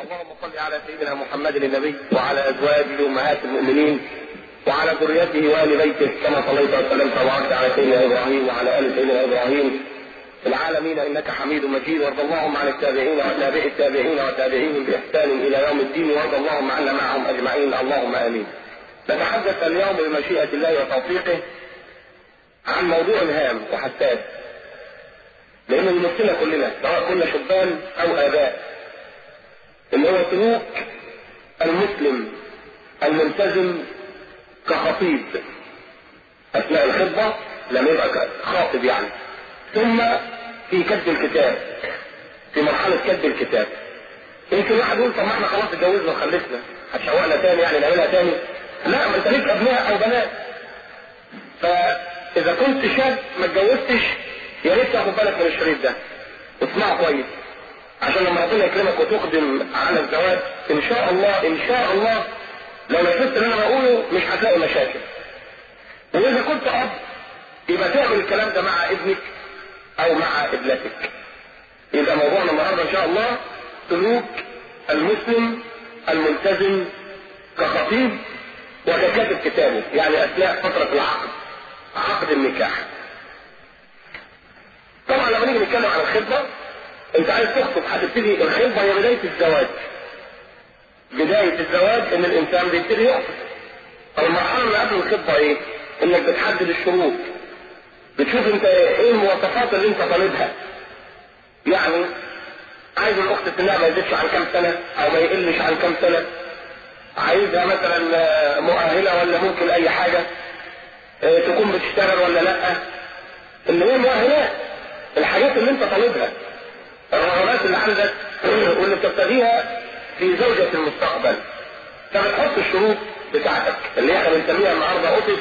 اللهم صل على سيدنا محمد النبي وعلى ازواجه امهات المؤمنين وعلى ذريته وال بيته كما صليت وسلمت وباركت على سيدنا ابراهيم وعلى ال سيدنا ابراهيم في العالمين انك حميد مجيد وارض اللهم عن التابعين وتابع التابعين وتابعيهم باحسان الى يوم الدين وارض اللهم عنا معهم اجمعين اللهم امين. نتحدث اليوم بمشيئه الله وتوفيقه عن موضوع هام وحساس لانه يمثلنا كلنا سواء كنا شبان او اباء اللي هو سلوك المسلم الملتزم كخطيب اثناء الخطبه لم يبقى خاطب يعني ثم في كتب الكتاب في مرحله كتب الكتاب يمكن واحد يقول طب ما احنا خلاص اتجوزنا وخلفنا هتشوقنا تاني يعني نعملها تاني لا ما انت ليك ابناء او بنات فاذا كنت شاب ما اتجوزتش يا ريت تاخد بالك من الشريط ده واسمعه كويس عشان لما ربنا يكرمك وتقدم على الزواج ان شاء الله ان شاء الله لو نفذت اللي انا بقوله مش هتلاقي مشاكل واذا كنت اب يبقى تعمل الكلام ده مع ابنك او مع ابنتك يبقى موضوعنا النهارده ان شاء الله سلوك المسلم الملتزم كخطيب وككاتب كتابه يعني اثناء فتره العقد عقد النكاح طبعا لما نيجي نتكلم عن الخطبه انت عايز تخطب هتبتدي الخطبه هي بدايه الزواج بدايه الزواج ان الانسان بيبتدي يخطب المرحله اللي قبل الخطبه ايه؟ انك بتحدد الشروط بتشوف انت ايه المواصفات اللي انت طالبها يعني عايز الاخت سنها ما يزيدش عن كام سنه او ما يقلش عن كام سنه عايزها مثلا مؤهله ولا ممكن اي حاجه اه تكون بتشتغل ولا لا اللي هي مؤهلات الحاجات اللي انت طالبها الرغبات اللي عندك واللي بتبتغيها في زوجة المستقبل فبتحط الشروط بتاعتك اللي احنا بنسميها النهارده اسس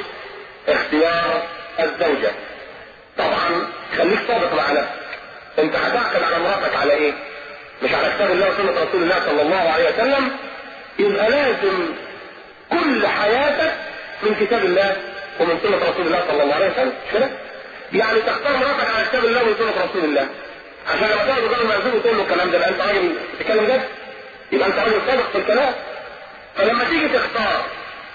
اختيار الزوجة طبعا خليك صادق مع نفسك انت هتعقد على مراتك على ايه مش على كتاب الله وسنة رسول الله صلى الله عليه وسلم يبقى لازم كل حياتك من كتاب الله ومن سنة رسول الله صلى الله عليه وسلم مش كده؟ يعني تختار مراتك على كتاب الله ومن سنة رسول الله عشان لما تقعد قدام المأذون وتقول له الكلام ده يبقى انت راجل بتتكلم جد يبقى انت راجل صادق في الكلام فلما تيجي تختار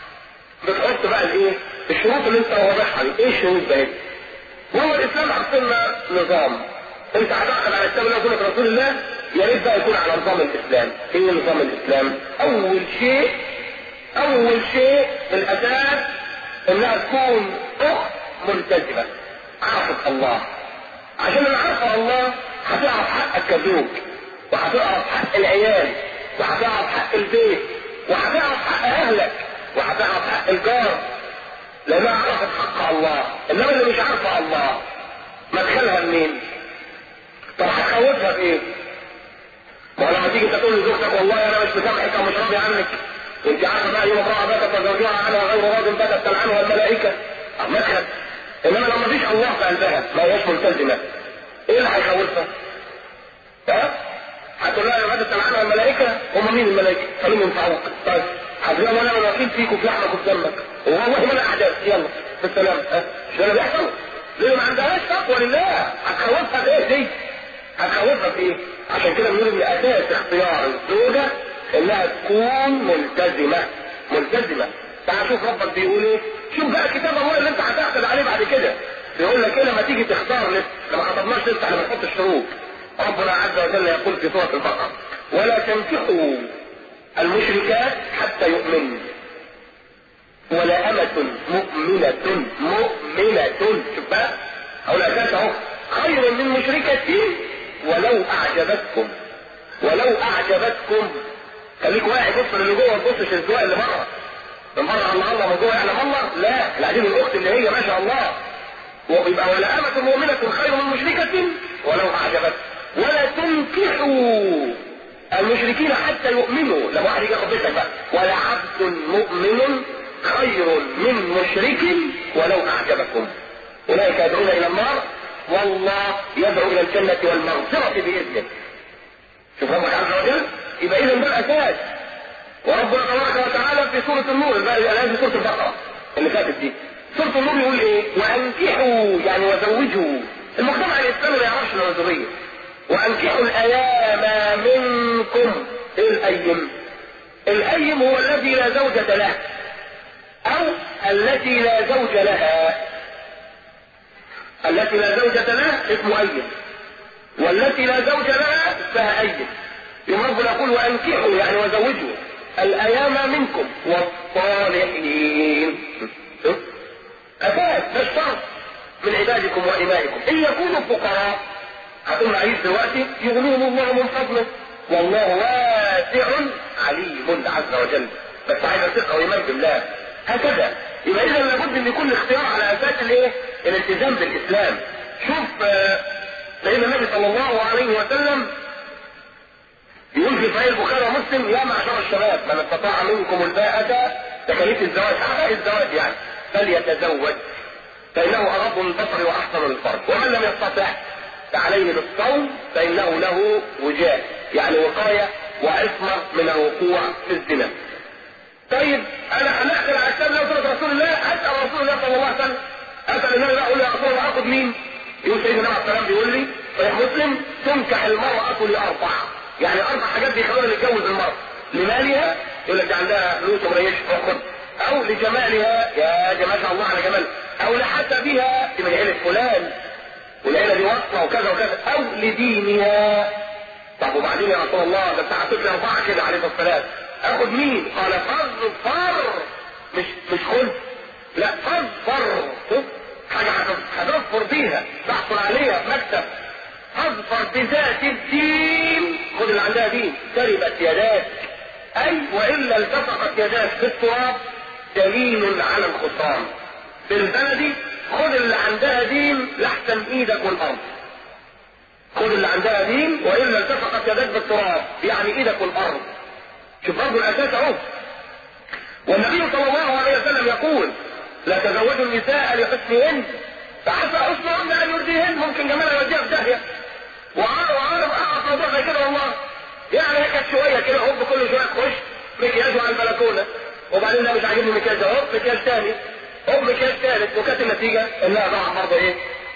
بتحط بقى الايه؟ الشروط اللي انت واضحها دي، ايه الشروط ده؟ وهو الاسلام حط لنا نظام انت هتعقد على كتاب الله وسنة رسول الله يا ريت بقى يكون على نظام الاسلام، ايه نظام الاسلام؟ اول شيء اول شيء الاساس انها تكون اخت ملتزمه عرفت الله عشان لما عرف الله هتعرف حقك كزوج وهتعرف حق العيال وهتعرف حق البيت وهتعرف حق اهلك وهتعرف حق الجار لانها عرفت حق الله انما اللي مش عارفه الله مدخلها منين؟ طب هتخوفها بايه؟ ما لما تيجي تقول لزوجتك والله انا مش مسامحك او مش راضي عنك انت عارفه بقى يوم امراه باتت وزوجها عنها غير راض باتت تلعنها الملائكه مدخل انما لو ما فيش الله في قلبها ما هياش ملتزمه ايه اللي هيخوفها؟ ها؟ هتقول لها يا ولاد تلعنها الملائكه هم مين الملائكه؟ خليهم ينفعوك طيب هتقول لهم انا الوكيل فيك وفي لحمك وفي دمك والله ما انا احداث يلا بالسلام ها؟ مش ده بيحصل؟ ليه ما عندهاش تقوى لله هتخوفها بايه دي؟ هتخوفها بايه؟ عشان كده بنقول ان اساس اختيار الزوجه انها تكون ملتزمه ملتزمه تعال شوف ربك بيقول ايه شوف بقى كتاب الله اللي انت هتعقد عليه بعد كده بيقول لك ايه لما تيجي تختار لسه لما خطبناش لسه احنا بنحط الشروط ربنا عز وجل يقول في سوره البقره ولا تنكحوا المشركات حتى يؤمنوا ولا أمة مؤمنة مؤمنة شوف بقى أو الأساس أهو خير من مشركة ولو أعجبتكم ولو أعجبتكم خليك واعي بص اللي جوه ما تبصش الزواج اللي بره من بره الله الله من جوه يعلم الله لا اللي عايزين الاخت اللي هي ما شاء الله ويبقى ولا أمة مؤمنة خير من مشركة ولو أعجبت ولا تنكحوا المشركين حتى يؤمنوا لما واحد يجي ياخد بيتك بقى ولا عبد مؤمن خير من مشرك ولو أعجبكم أولئك يدعون إلى النار والله يدعو إلى الجنة والمغفرة بإذنه شوف ربك عز وجل يبقى إذا ده الأساس وربنا تبارك وتعالى في سورة النور الآن في سورة البقرة اللي فاتت دي سورة النور يقول إيه؟ وأنكحوا يعني وزوجوا المجتمع الإسلامي ما يعرفش العنصرية وأنكحوا الأيام منكم إيه الايم الايم هو الذي لا زوجة له او التي لا زوج لها التي لا زوجة لها اسمه ايم والتي لا زوج لها اسمها ايم يوم ربنا يقول وانكحوا يعني وزوجوا الايام منكم والصالحين اساس ده الشرط من عبادكم وإمائكم إن يكونوا فقراء هتقول عايز دلوقتي يغنيهم الله من فضله والله واسع عليم عز وجل بس عايز ثقة وإيمان بالله هكذا يبقى إذا لابد أن يكون الاختيار على أساس الإيه؟ الالتزام بالإسلام شوف سيدنا النبي صلى الله عليه وسلم يقول في صحيح البخاري ومسلم يا معشر الشباب من استطاع منكم الباءة تكاليف الزواج حتى الزواج يعني فليتزوج فإنه أغض للبصر وأحسن للفرج ومن لم يستطع فعليه بالصوم فإنه له وجاه يعني وقاية وعصمة من الوقوع في الزنا طيب أنا هنأكل على السلام لو قلت رسول الله أسأل رسول الله صلى الله عليه وسلم أسأل النبي بقى أقول يا رسول الله أخذ مين؟ يقول سيدنا النبي عليه السلام بيقول لي صحيح مسلم تنكح المرأة لأربع يعني أربع حاجات بيخلونا نتجوز المرأة لمالها يقول لك دي عندها فلوس ومريش خد أو لجمالها يا جمال الله على جمالها او لحتى بها من عيلة فلان والعيلة دي واصلة وكذا وكذا او لدينها طب وبعدين يا رسول الله ده انت حطيت لي اربعة كده عليه الصلاة اخد مين؟ قال فر مش مش خلف لا فر حاجة هتظفر بيها تحصل عليها في مكتب اظفر بذات الدين خد اللي عندها دين تربت يداك اي والا التصقت يداك في التراب دليل على الخسران بالبلدي خد اللي عندها دين لحسن ايدك والارض خد اللي عندها دين والا التصقت يدك بالتراب يعني ايدك والارض شوف برضه الاساس اهو والنبي صلى الله عليه وسلم يقول لا تزوجوا النساء لحسنهن فعسى حسنهن ان يرضيهن ممكن جمالها يوديها في داهيه وعارف وعارف اعرف موضوع زي كده والله يعني هيك شويه كده هوب كل شويه تخش مكياج على البلكونه وبعدين ده مش عاجبني مكياج هوب مكياج تاني هوب مكياج ثالث وكانت النتيجه انها ضاعت برضه ايه؟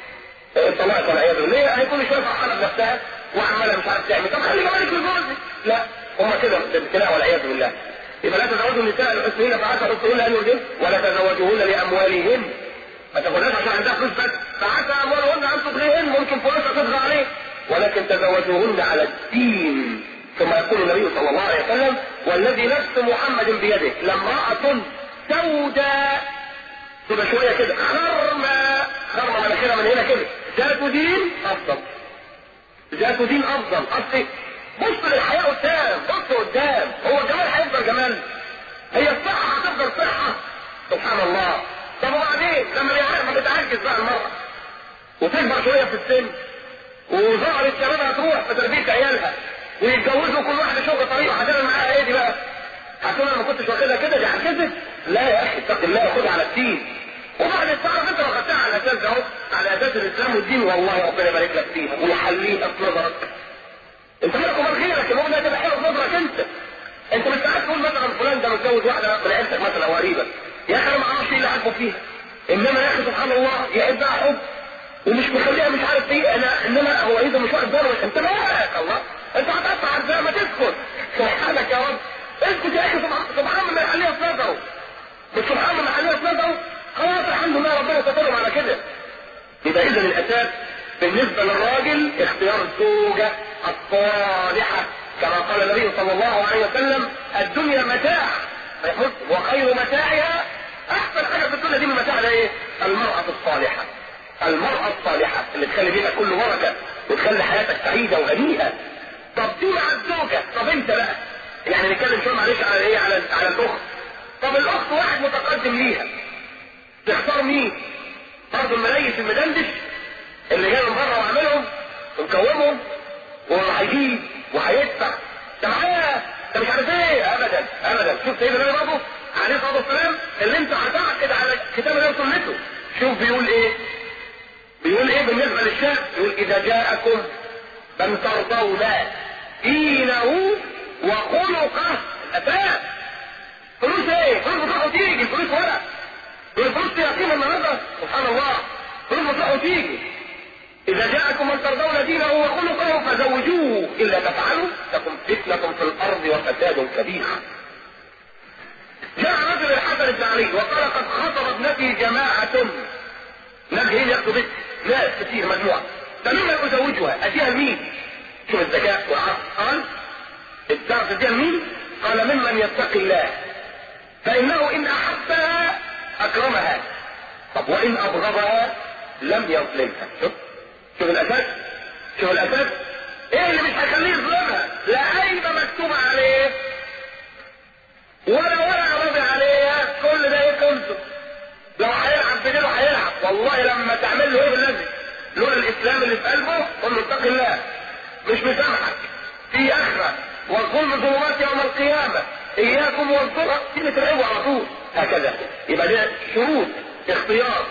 طلعت والعياذ بالله ليه؟ هي كل شويه فرحانه بنفسها وعماله مش عارف تعمل طب خلي بالك لجوزك لا هم كده ابتلاء والعياذ بالله يبقى لا تزوجوا النساء لحسنهن فعسى حسنهن ان يرضين ولا تزوجوهن لاموالهن ما تاخدهاش عشان عندها فلوس بس فعسى اموالهن ان تطغيهن ممكن فلوسها تطغى عليه ولكن تزوجوهن على الدين ثم يقول النبي صلى الله عليه وسلم والذي نفس محمد بيده لامرأة سوداء تبقى شوية كده خرمة خرمة مناخيرها من هنا كده ذات دين أفضل ذات دين أفضل أصلي بص للحياة قدام بص قدام هو الجمال هيفضل جمال هي الصحة هتفضل صحة سبحان الله طب وبعدين لما ما بتعجز بقى المرأة وتكبر شوية في السن وظهرت كمان هتروح في تربية عيالها ويتجوزوا كل واحد يشوف طريقه هتعمل معاها ايه دي بقى؟ هتقول انا ما كنتش واخدها كده دي عجزت؟ لا يا اخي اتق الله خدها على الدين وبعد الساعة انت لو خدتها على الاساس ده اهو على اساس الاسلام والدين والله ربنا يبارك لك فيها ويحليك في نظرك انت مالك ومال غيرك المهم انها تبقى حلوه في نظرك انت انت مش قاعد تقول مثلا فلان ده متجوز واحده من عيلتك مثلا او قريبك يا اخي انا ما اعرفش ايه اللي عاجبه فيها انما يا اخي سبحان الله يحبها حب ومش مخليها مش عارف ايه انا انما هو ايه ده مش واخد باله انت مالك الله انت هتقطع ازاي ما تسكت سبحانك يا رب اسكت يا اخي سبحان الله يحليها في نظره مش سبحان الله يحليها في نظره خلاص الحمد لله ربنا سترهم على كده يبقى اذا الاساس بالنسبة للراجل اختيار الزوجة الصالحة كما قال النبي صلى الله عليه وسلم الدنيا متاع وخير متاعها احسن حاجة في الدنيا دي من متاعها ايه المرأة الصالحة المرأة الصالحة اللي تخلي بيتك كله بركة وتخلي حياتك سعيدة وهنيئة طب دي مع الزوجة طب انت بقى يعني نتكلم شوية معلش على ايه على على الاخت طب الاخت واحد متقدم ليها تختار مين برضه المليس المدندش اللي جاي من بره وعاملهم ومكومهم وهيجيب وهيدفع ده معاه ده مش عارف ايه ابدا ابدا شوف سيدنا النبي برضه عليه الصلاه والسلام اللي انت هتعقد على كتاب الله وسنته شوف بيقول ايه بيقول ايه بالنسبه للشاب يقول اذا جاءكم من ترضون دينه وخلقه الاساس فلوس ايه فلوس بتروح وتيجي الفلوس ورق الفلوس يقيم النهارده سبحان الله فلوس بتروح وتيجي اذا جاءكم من ترضون دينه وخلقه فزوجوه الا تفعلوا تكن فتنة في الارض وفساد كبير جاء رجل الحسن بن علي وقال قد خطب ابنتي جماعة نبهين ياخذوا بنت ناس كثير مجموعة فممن ازوجها اديها لمين؟ شوف الذكاء والعقل قال تعرف تديها لمين؟ قال ممن يتقي الله فانه ان احبها اكرمها طب وان ابغضها لم يظلمها شوف شوف الاساس شوف الاساس ايه اللي مش هيخليه يظلمها لا عيب مكتوب عليه ولا ورقه راضي عليها كل ده يكنسه لو هيلعب في دينه هيلعب والله لما تعمل له ايه بالذي لولا الاسلام اللي في قلبه قل له اتق الله مش مسامحك في اخره والظلم ظلمات يوم القيامه اياكم والظلم تيجي تلعبوا على طول هكذا يبقى ده شروط اختيار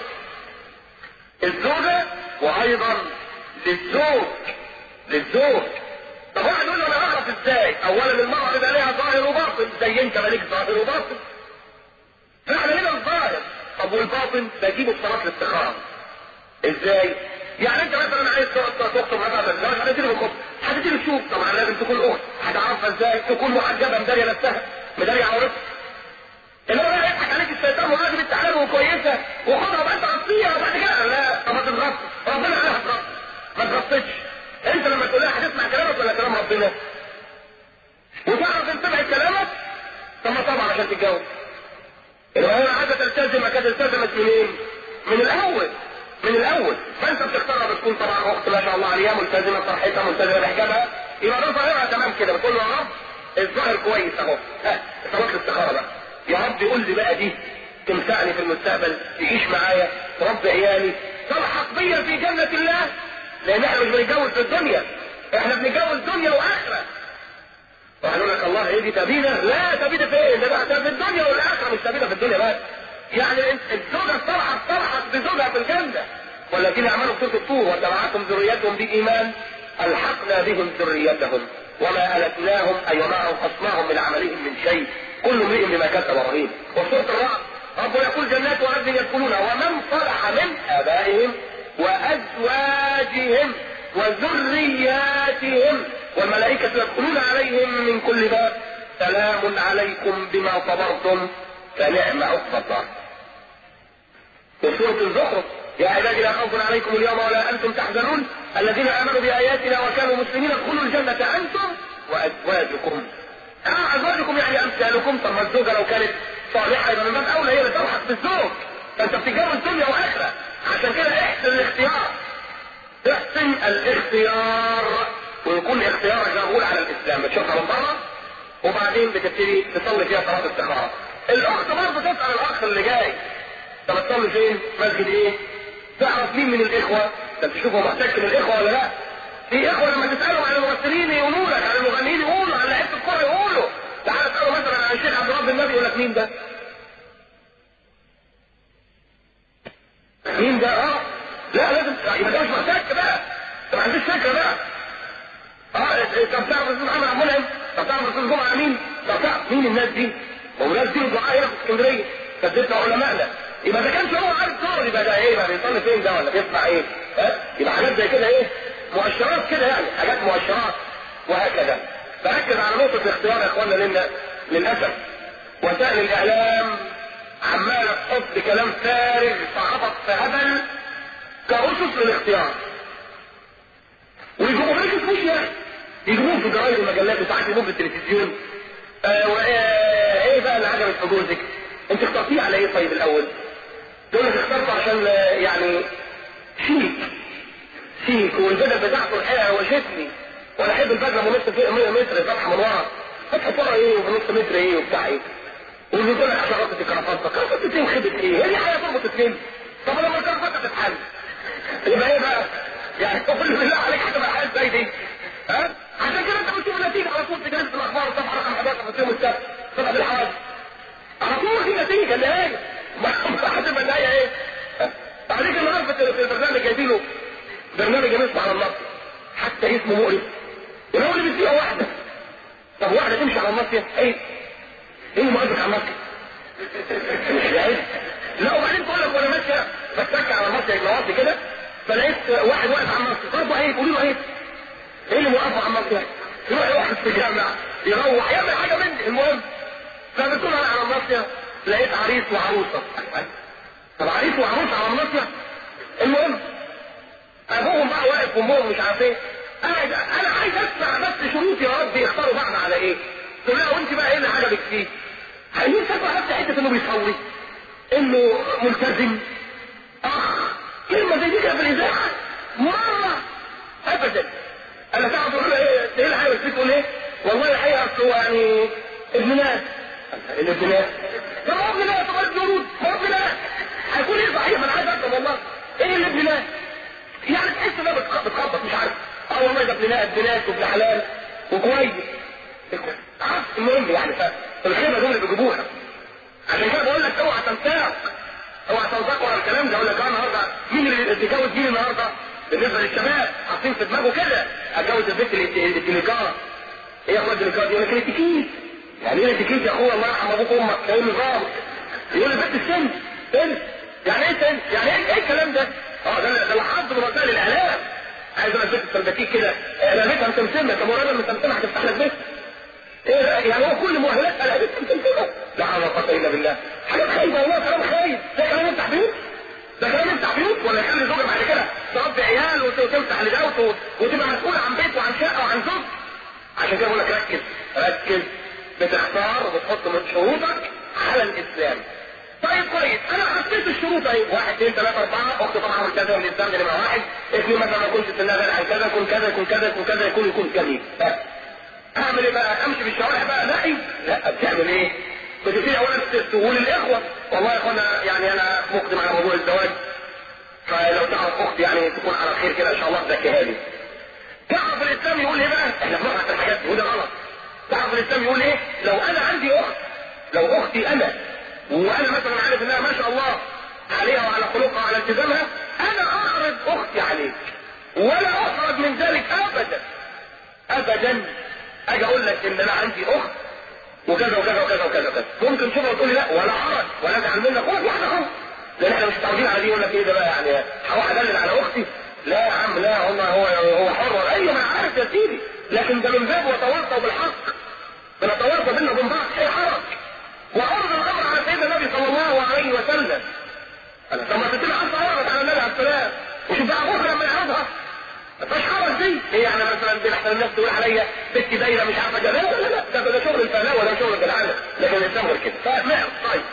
الزوجه وايضا للزوج للزوج طب واحد يقول له انا اعرف ازاي اولا المرأة بيبقى ليها ظاهر وباطن زي انت مالك ظاهر وباطن فاحنا هنا الظاهر طب والباطن بجيبه بصلاة الاستخارة ازاي يعني انت مثلا عايز تخطب مثلا الزواج هتديله بالخطب هتديله تشوف طبعا لازم تكون اخت هتعرفها ازاي تكون محجبه مداريه نفسها مداريه عورتها انما بقى يضحك عليك الشيطان وراجل انت حلال وكويسه وخدها بقى انت غطيها وبعد كده لا طب ما تتغطي ربنا عليها تغطي ما تغطيش انت لما تقول لها هتسمع كلامك ولا كلام ربنا وتعرف ان سمعت كلامك طب ما طبعا عشان تتجوز لو هي عايزه تلتزم كانت التزمت منين؟ من الاول من الاول فانت بتختارها بتكون طبعا اخت ما شاء الله عليها ملتزمه بصحتها ملتزمه بحجابها يبقى ده ظاهرها تمام كده بتقول له يا رب الظاهر كويس اهو ها صلاه الاستخاره بقى يا رب قول لي بقى دي تنفعني في المستقبل تعيش معايا تربي عيالي تلحق بيا في جنه الله لان احنا مش بنتجوز في الدنيا احنا بنتجوز دنيا واخره وقالوا لك الله ايه دي تبينه لا تبينه فين ده بقى في الدنيا والاخره مش تبينه في الدنيا بس يعني الزوجه الصالحه الصالحه بزوجها في الجنه والذين عملوا سوره الطور وتبعتهم ذريتهم بايمان الحقنا بهم ذريتهم وما التناهم اي وما انقصناهم من عملهم من شيء كل امرئ بما كسب رهين وسوره الرعد رب يقول جنات وعدن يدخلونها ومن صلح من ابائهم وازواجهم وذرياتهم والملائكة يدخلون عليهم من كل باب سلام عليكم بما صبرتم فنعم عقبى الدار وسورة الزخرف يا عبادي لا خوف عليكم اليوم ولا انتم تحزنون الذين امنوا باياتنا وكانوا مسلمين ادخلوا الجنة انتم وازواجكم اه ازواجكم يعني امثالكم طب ما الزوجة لو كانت صالحة يبقى من باب اولى هي اللي تلحق بالزوج فانت بتتجوز دنيا واخره عشان كده احسن الاختيار احسن الاختيار ويكون اختيارك مقبول على الاسلام بتشوفها من بره وبعدين بتبتدي تصلي فيها صلاه استخاره الاخت برضه تسال الاخ اللي جاي طب تصلي فين؟ مسجد ايه؟ تعرف مين من الاخوه؟ انت تشوفه محتاج من الاخوه ولا لا؟ في اخوه لما تسالهم عن الممثلين يقولوا لك عن المغنيين يقولوا عن لعيبه الكوره يقولوا تعال اساله مثلا عن الشيخ عبد الرب النبي يقول لك مين ده؟ مين ده؟ اه لا لازم يبقى ده مش محتاج بقى انت ما عندكش فكره بقى اه طب تعرف الاستاذ محمد عبد المنعم طب تعرف الاستاذ جمعه مين طب تعرف مين الناس دي والناس دي دعاء هنا في اسكندريه سددنا علمائنا يبقى ما كانش هو عارف دور يبقى ده ايه بقى بيصلي فين ده ولا بيسمع ايه ها يبقى حاجات زي كده ايه مؤشرات كده يعني حاجات مؤشرات وهكذا فركز على نقطه الاختيار يا اخوانا لنا للاسف وسائل الاعلام عماله تحط كلام فارغ فعبط في هبل كأسس للاختيار ويجيبوا ما يشوفوش يعني يجيبوه في جرايد المجلات وساعات يجيبوه في التلفزيون آه وايه ايه بقى اللي عجبك في جوزك انت اخترتيه على ايه طيب الاول تقول لك اخترته عشان يعني شيك شيك والبدل بتاعته الحقيقه وشتني وانا احب البدله بنص متر فتحه من ورا فتحه ورا ايه وبنص متر ايه وبتاع ايه واللي يقول لك عشان غطت الكرافته كرافته تتين خدت ايه هي دي حاجه تربط اتنين طب لما الكرافته تتحل يبقى ايه بقى يعني تقول بالله عليك هتبقى حاجه زي دي ها عشان كده انت بتشوف النتيجه على طول في جريده الاخبار صفحه رقم 11 في يوم السبت صفحه الحوادث على طول في نتيجه النهايه هتبقى النهايه ايه عليك النهارده في البرنامج جايبينه برنامج يمشي على النص حتى اسمه مقرف ولو اللي بيديها واحده طب واحده تمشي على النص ايه ايه مؤدك على النص مش عايز لا وبعدين تقول لك وانا ماشيه بتك على النص النواصي كده فلقيت واحد واقف على النص برضه ايه بيقولوا له ايه؟ ايه اللي موقفه على النص يعني؟ يروح يوقف في الجامع يروح يعمل حاجه من دي المهم فبتقول انا على الناصيه لقيت عريس وعروسه طب عريس وعروسه على الناصيه المهم ابوهم بقى واقف وامهم مش عارف ايه انا انا عايز اسمع بس شروط يا رب يختاروا بعض على ايه؟ تقول لها وانت بقى ايه اللي عجبك فيه؟ عايزين تسمع بس حته انه بيصلي انه ملتزم اخ كلمه زي دي كده في الاذاعه مره ابدا انا تعرف تقول ايه ايه الحاجه بس تقول ايه؟ والله الحقيقه اصل هو يعني ابن ناس ابن ناس طب هو ابن ناس طب ابن ورود هو ابن ناس هيكون ايه صحيح ما انا عايز افهم والله ايه اللي ابن ناس؟ يعني تحس انها بتخبط مش عارف اه والله ده ابن ناس ابن ناس وابن حلال وكويس عارف المهم يعني فالخيبه دول اللي بيجيبوها عشان كده بقول لك اوعى تنساق اوعى تنساق ورا الكلام ده اقول لك اه النهارده مين اللي بيتجوز مين النهارده بالنسبه للشباب حاطين في دماغه كده اتجوز البنت التليكار ايه يا اخويا التليكار دي يقول لك الاتيكيت يعني ايه الاتيكيت يا اخويا الله يرحم ابوك وامك ايه النظام يقول البنت السن سن يعني ايه سن يعني ايه ايه الكلام ده اه ده ده اللي حظ من وسائل الاعلام عايز انا البنت السلبكيك كده رميتها مسمسمه طب وراجل مسمسمه هتفتح لك بيت ايه يعني هو كل مؤهلات على بنت مسمسمه لا حول ولا قوه الا بالله حاجات خايبه والله كلام خايب ده كلام يفتح بيوت ده كلام يفتح بيوت ولا يخلي زوجها بعد كده تربي عيال وتمسح لده وتبقى مسؤوله عن بيت وعن شقه وعن زوج عشان كده بقول لك ركز ركز بتختار وبتحط من شروطك على الاسلام طيب كويس انا حطيت الشروط اهي واحد اثنين ثلاثة اربعة اخت طبعا كذا والاسلام ده نمرة واحد اثنين مثلا ما كنت سنها غير عن كذا يكون كذا يكون كذا يكون كذا يكون يكون جميل اعمل ايه بقى امشي في الشوارع بقى لا لا بتعمل ايه بتبتدي اولا تقول الاخوة والله يا اخوانا يعني انا مقدم على موضوع الزواج فلو تعرف اختي يعني تكون على خير كده ان شاء الله تزكيها لي تعرف الاسلام يقول ايه بقى احنا بنقرا في الحاجات دي وده غلط تعرف الاسلام يقول ايه لو انا عندي اخت لو اختي انا وانا مثلا عارف انها ما شاء الله عليها وعلى خلقها وعلى التزامها انا اعرض اختي عليك ولا اخرج من ذلك ابدا ابدا اجي اقول لك ان انا عندي اخت وكذا وكذا وكذا وكذا وكذا ممكن تشوفها وتقول لي لا ولا حرج ولا اجعل منك اخت واحده خالص لان احنا مش متعودين على دي يقول لك ايه ده بقى يعني هروح ادلل على اختي لا يا عم لا هو هو هو حر ايوه انا عارف يا سيدي لكن ده من باب وتواصوا بالحق بنتواصى بينا وبين بعض ايه حرج وعرض الامر على سيدنا النبي صلى الله عليه وسلم انا لما تتبع انت عرضت على النبي عليه السلام وشوف بقى ابوها لما يعرضها مفيش حرج دي ايه يعني مثلا دي احسن الناس تقول عليا بنتي دايره مش عارفه لا لا لا ده ده شغل الفهلاوه ده شغل الجدعانه لكن الانسان غير كده فاهم طيب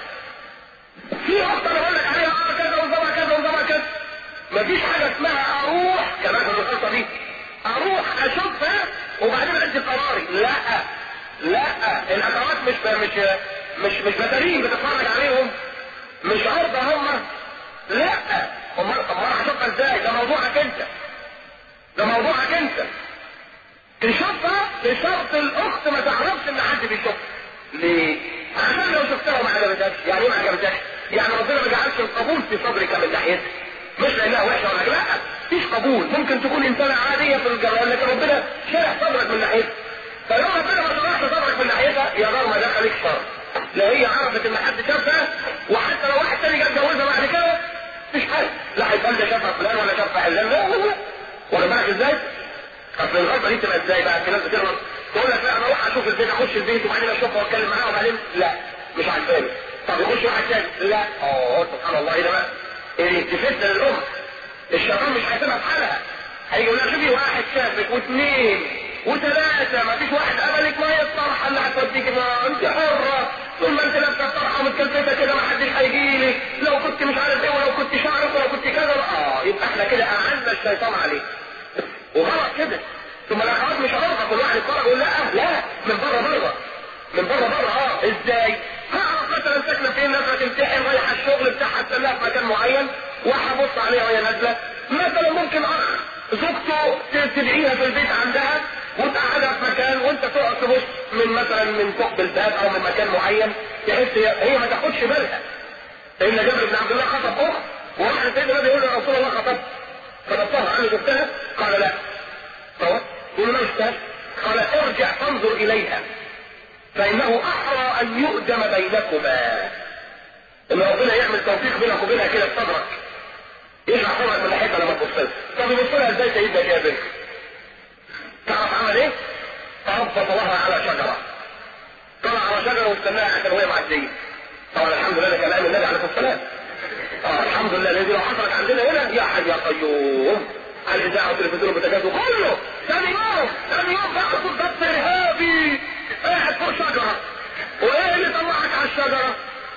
في اخت انا بقول لك عليها اه كذا ونظامها كذا ونظامها كذا مفيش حاجه اسمها اروح كمان في القصه دي اروح اشوفها وبعدين ادي قراري لا لا الاخوات مش مش مش مش بتارين بتتفرج عليهم مش عرضة هم لا هم طب انا هشوفها ازاي ده موضوعك انت ده موضوعك انت تشوفها بشرط الاخت ما تعرفش ان حد بيشوفها ليه؟ عشان لو شفتها وما عجبتكش يعني ايه ما عجبتكش؟ يعني ربنا ما جعلش القبول في صدرك من ناحيتها مش لانها وحشه ولا لا مفيش قبول ممكن تكون انسانه عاديه في الجوال لكن ربنا شرح صدرك من ناحيتها فلو ربنا ما شرحش صدرك من ناحيتها يا دار ما دخلك شر لا هي عرفت ان حد شافها وحتى لو واحد تاني جه اتجوزها بعد كده مفيش حاجه لا هيقول ده شافها فلان ولا شافها علان لا لا لا واخد بالك ازاي؟ اصل الغلطه دي تبقى ازاي بقى في ناس بتغلط تقول لك لا انا اروح اشوف البيت اخش البيت وبعدين اشوفها واتكلم معاها وبعدين لا مش عاجباني طب يخش واحد تاني لا اه سبحان الله ايه ده بقى؟ ايه تفتن الاخت الشيطان مش هيسيبها في حالها هيجي يقول لها شوفي واحد شافك واثنين وثلاثة ما فيش واحد قبلك ما هي الطرحة اللي هتوديك ما انت حرة طول ما انت لابسة الطرحة متكلفتة كده ما حدش هيجيلك لو كنت مش عارف ايه ولو كنت شعرك ولو كنت كذا اه يبقى احنا كده اعنا الشيطان عليك وغلط كده ثم الاخوات مش عارفة كل واحد يتفرج يقول لا لا من بره بره من بره بره اه ازاي؟ هعرف مثلا ساكنة فين نازلة تمتحن رايحة الشغل بتاعها تستناها في مكان معين وهبص عليها وهي نازلة مثلا ممكن اخ زوجته تدعيها في البيت عندها وتقعدها في مكان وانت تقعد تبص من مثلا من ثقب الباب او من مكان معين تحس هي ما تاخدش بالها لان جابر بن عبد الله خطب اخت وراح سيدنا النبي يقول له رسول الله خطبت خطبتها انا شفتها قال لا طبعا يقول ما شفتهاش قال ارجع فانظر اليها فانه احرى ان يؤدم بينكما ان ربنا يعمل توفيق بينك وبينها كده في صدرك يشرح صدرك من ناحيتها لما تبص لها طب يبص لها ازاي سيدنا جابر تعرف عمل ايه؟ تربط لها على شجره طلع على شجره واستناها عشان وهي معديه طبعا الحمد لله ده كلام النبي عليه الصلاه والسلام اه الحمد لله الذي لو حصلت عندنا هنا يا حي يا قيوم على الاذاعه والتلفزيون والبوتاجاز كله ثاني يوم ثاني يوم بقى ضبط ارهابي قاعد فوق شجره وايه اللي طلعك على الشجره؟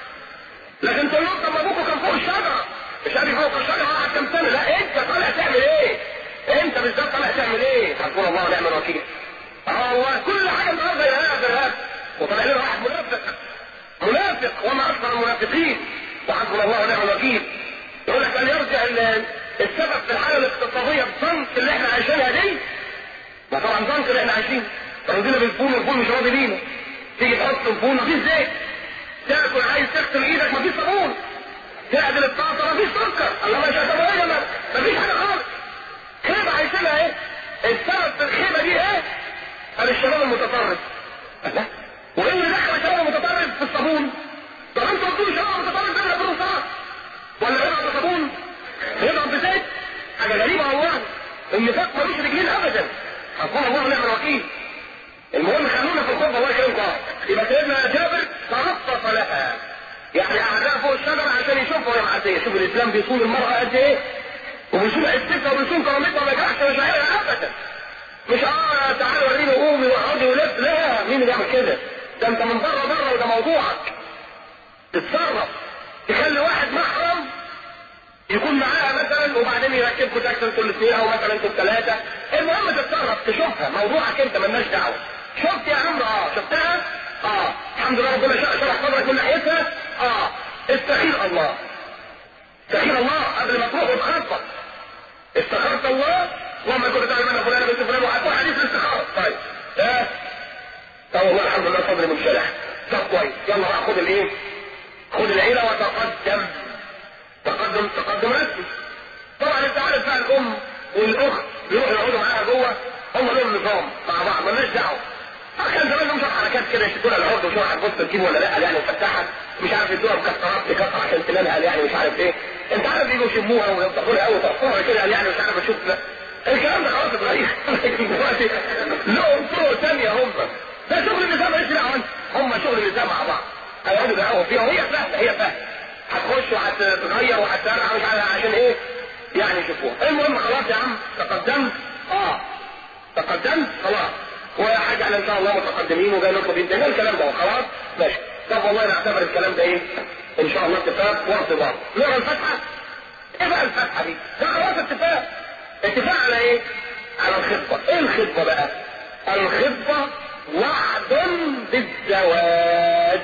لكن تقول لهم طب ما ابوكوا كان فوق الشجره مش عارف فوق الشجره قعد كام سنه لا انت طالع تعمل ايه؟ انت بالذات طالع تعمل ايه؟ حسبنا الله ونعم الوكيل اه والله كل حاجه النهارده يا ارهاب وطلع لنا واحد منافق منافق وما اكثر المنافقين وحسبنا الله ونعم الوكيل يقول لك ان يرجع السبب في الحاله الاقتصاديه الضنك اللي احنا عايشينها دي ما طبعا ضنك اللي احنا عايشينه رضينا بالفول والفول مش راضي بينا تيجي تحط الفول مفيش زيت تاكل عايز تغسل ايدك مفيش صابون تعدل الطاسه مفيش سكر الله ما شاء الله مفيش حاجه خالص خيبه عايشينها ايه السبب في الخيبه دي ايه؟ قال الشباب المتطرف لا وايه اللي دخل الشباب المتطرف في الصابون؟ طب انتوا قلتوا لي شباب المتطرف ده بالرصاص ولا يضرب بصابون؟ يضرب بزيت؟ حاجه غريبه والله النفاق ملوش رجلين ابدا حسبنا الله ونعم الوكيل المهم خلونا في الخطبه الله يكرمكم يبقى سيدنا جابر ترصص لها يعني اعداء فوق الشجره عشان يشوفوا يا معديه شوف الاسلام بيصون المراه قد ايه وبيصون عزتها وبيصون كرامتها ما يجرحش مشاعرها ابدا مش اه تعالوا وريني قومي واقعدي ولف لا مين اللي يعمل كده ده انت من بره بره وده موضوعك تتصرف تخلي واحد محرم يكون معاها مثلا وبعدين يركبكم تاكسي انتوا الاثنين او مثلا انتوا الثلاثه المهم تتصرف تشوفها موضوعك انت مالناش دعوه شفت يا عمرو اه شفتها اه الحمد لله ربنا شرح صدرك من ناحيتها اه استخير الله استخير الله قبل ما تروح وتخطط استخرت الله اللهم كنت تعلم ان فلان بنت فلان وهتكون حديث الاستخاره طيب اه طب والله الحمد لله صدري منشرح طب كويس يلا بقى خد الايه خد العيله وتقدم تقدم تقدم رسمي طبعا انت عارف بقى الام والاخت يروحوا يقعدوا معاها جوه هم لهم نظام مع بعض مالناش دعوه كان زمان لهم شويه حركات كده يشدوا لها العرض وشويه هتبص تجيب ولا لا يعني مفتحه مش عارف يدوها مكسرات تكسر عشان تنالها يعني مش عارف ايه انت عارف يجوا يشموها ويفتحوا لها قوي تقطعها كده يعني مش عارف اشوف الكلام ده خلاص اتغير دلوقتي لهم طرق ثانيه هم ده شغل النساء ماليش دعوه هم شغل النساء مع بعض هيقعدوا يدعوا فيها وهي سهله هي سهله هتخش وهتتغير وهتسرع مش عارف عشان ايه يعني يشوفوها المهم خلاص يا عم تقدمت اه تقدمت خلاص وحاجة احنا ان شاء الله متقدمين وجاي نطلب انتهاء الكلام ده خلاص ماشي طب والله نعتبر الكلام ده ايه ان شاء الله اتفاق وارتباط نقرا الفتحه ايه بقى الفتحه دي ده خلاص اتفاق اتفاق على ايه على الخطبه ايه الخطبه بقى الخطبه وعد بالزواج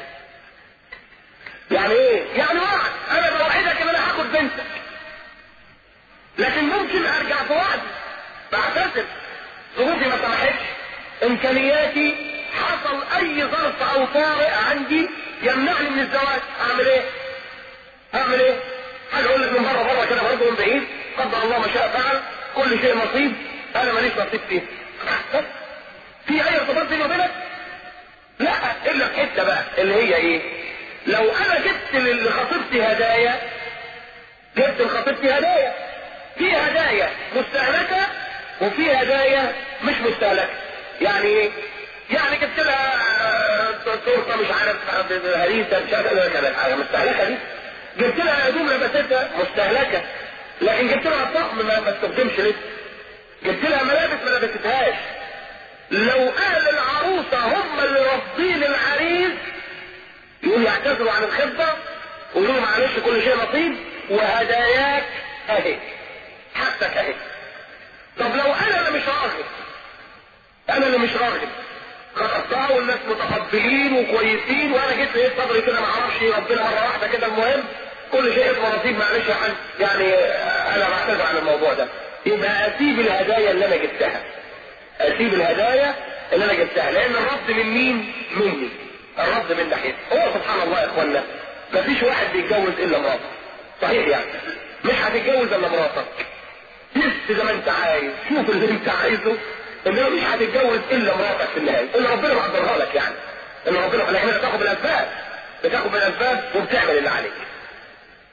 يعني ايه يعني وعد انا بوعدك ان انا هاخد بنتك لكن ممكن ارجع في وعدي بعتذر ظروفي ما سمحتش امكانياتي حصل اي ظرف او طارئ عندي يمنعني من الزواج اعمل ايه اعمل ايه حاجه اقول لك من بره بره كده برضه من بعيد قدر الله ما شاء فعل كل شيء نصيب انا ماليش نصيب فيه بس في اي ارتباط بيني وبينك لا الا في حته بقى اللي هي ايه لو انا جبت لخطيبتي هدايا جبت لخطيبتي هدايا في هدايا مستهلكه وفي هدايا مش مستهلكه يعني ايه يعني جبت لها تورته مش عارف هريسه مش عارف كده حاجه مستهلكه دي جبت لها هدوم لبستها مستهلكه لكن جبت لها طقم ما ما استخدمش لسه جبت لها ملابس ما لبستهاش لو اهل العروسه هم اللي رافضين العريس يقول يعتذروا عن الخطبه ويقولوا معلش كل شيء نصيب وهداياك اهي حقك اهي طب لو انا اللي مش راغب انا اللي مش راغب خطبتها والناس متقبلين وكويسين وانا جيت لقيت صدري كده ما اعرفش ربنا مره واحده كده المهم كل شيء اسمه نصيب معلش يا حاج يعني انا بعتذر عن الموضوع ده يبقى اسيب الهدايا اللي انا جبتها اسيب الهدايا اللي انا جبتها لان الرد من مين؟ مني الرد من ناحيتي هو سبحان الله يا اخوانا مفيش واحد بيتجوز الا مراته صحيح يعني مش هتتجوز الا مراتك لف زي ما انت عايز شوف اللي انت عايزه انما مش هتتجوز الا مراتك في النهايه اللي ربنا مقدرها لك يعني اللي ربنا لكن انت بتاخد بالاسباب بتاخد بالاسباب وبتعمل اللي عليك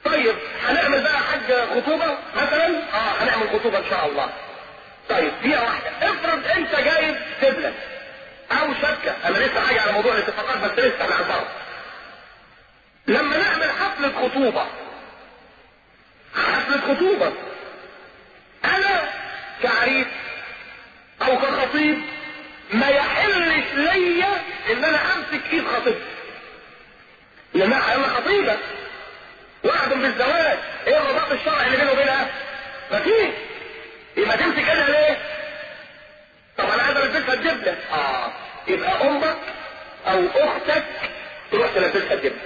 طيب هنعمل بقى حج خطوبة مثلا اه هنعمل خطوبة ان شاء الله طيب دقيقة واحدة افرض انت جايب دبلة او شبكة انا لسه حاجة على موضوع الاتفاقات بس لسه احنا عن لما نعمل حفلة خطوبة حفلة خطوبة انا كعريس او كخطيب ما يحلش ليا ان انا امسك ايد خطيبتي لان انا خطيبة وعد بالزواج ايه الرباط الشرعي اللي بينه وبينها مفيش يبقى تمسك ايدها ليه طب انا عايز البسها الجبنه اه يبقى امك او اختك تروح تلبسها الجبنه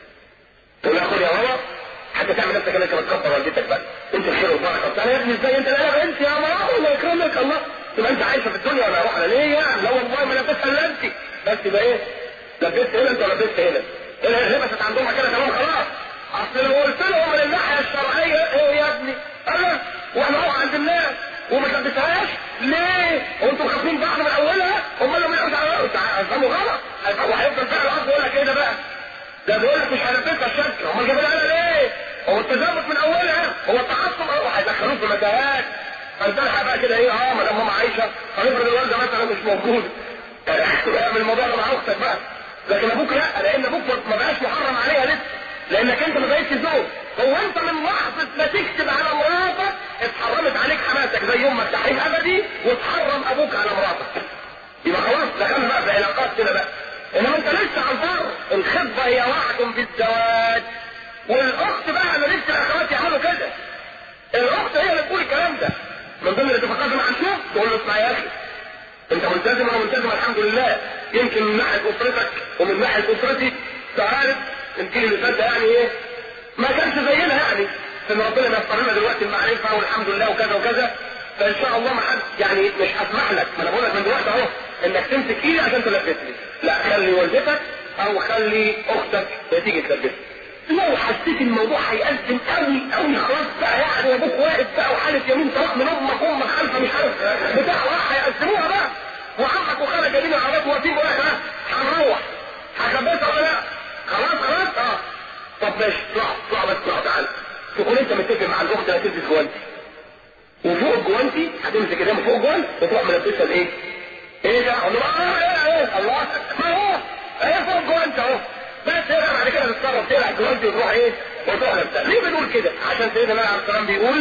تقول لها خد يا ماما حتى تعمل نفسك انك بتكبر والدتك بقى انت الخير والبركه بتاع يا ابني ازاي انت لا انت يا ماما الله يكرمك الله تبقى انت عايشه في الدنيا ولا اروح ليه يعني لا والله ما لبستها الا انت بس يبقى ايه لبست هنا انت لبست هنا هنا لبست عندهم كده كمان خلاص اصل لو قلت لهم من الناحيه الشرعيه ايه يا ابني انا واحنا نروح عند الناس وما تلبسهاش ليه؟ وانتوا خايفين بعض من اولها؟ امال لو ملقوش على الارض هيفهموا غلط وهيفضل فعل الارض يقول لك ايه ده بقى؟ ده بيقول لك مش هلبسها الشبكه امال جايبين لها ليه؟ هو التزامت من اولها هو التعصب هو هيدخلوك في متاهات فالبلحه بقى كده ايه اه ما دام ماما عايشه هنفرض الوالده مثلا مش موجود اعمل الموضوع ده مع اختك بقى لكن ابوك لا لان ابوك ما بقاش محرم عليها لسه لانك انت ما بقتش زوج هو انت من لحظه ما تكتب على مراتك اتحرمت عليك حماتك زي امك تحريم ابدي وتحرم ابوك على مراتك يبقى خلاص دخلنا بقى في علاقات كده بقى انما انت لسه على الفرق الخطبه هي وعد بالزواج والاخت بقى انا نفسي الاخوات يعملوا كده الاخت هي اللي تقول الكلام ده من ضمن الاتفاقات مع الشيخ تقول له اسمع يا اخي انت ملتزم وانا ملتزم الحمد لله يمكن من ناحيه اسرتك ومن ناحيه اسرتي تعرف الجيل اللي فات ده يعني ايه ما كانش زينا يعني ان ربنا يسر لنا دلوقتي المعرفه والحمد لله وكذا وكذا فان شاء الله ما حد يعني مش هسمح لك ما انا بقول لك من دلوقتي اهو انك تمسك ايدي عشان تلبسني لا خلي والدتك او خلي اختك تيجي تلبسني لو حسيت الموضوع هيأزم قوي قوي خلاص بقى يعني ابوك واقف بقى وحالف يمين سواء من امك امك خلفه مش عارف بتاع راح هيقسموها بقى وعمك وخالك جايبين العربيات واقفين واقف ها هنروح هخبزها ولا لا خلاص خلاص اه طب ماشي اطلع اطلع بس اطلع تعالى تكون انت متفق مع الاخت هتلبس جوانتي وفوق الجوانتي هتمسك ايديها فوق الجوانتي وتروح ملبسها الايه؟ ايه ده؟ اقول له اه ايه ايه الله ما هو ايه فوق الجوانتي اهو بس هنا بعد كده تتصرف تقلع الجوانتي وتروح ايه؟ وتروح لبسها ليه بنقول كده؟ عشان سيدنا النبي عليه السلام بيقول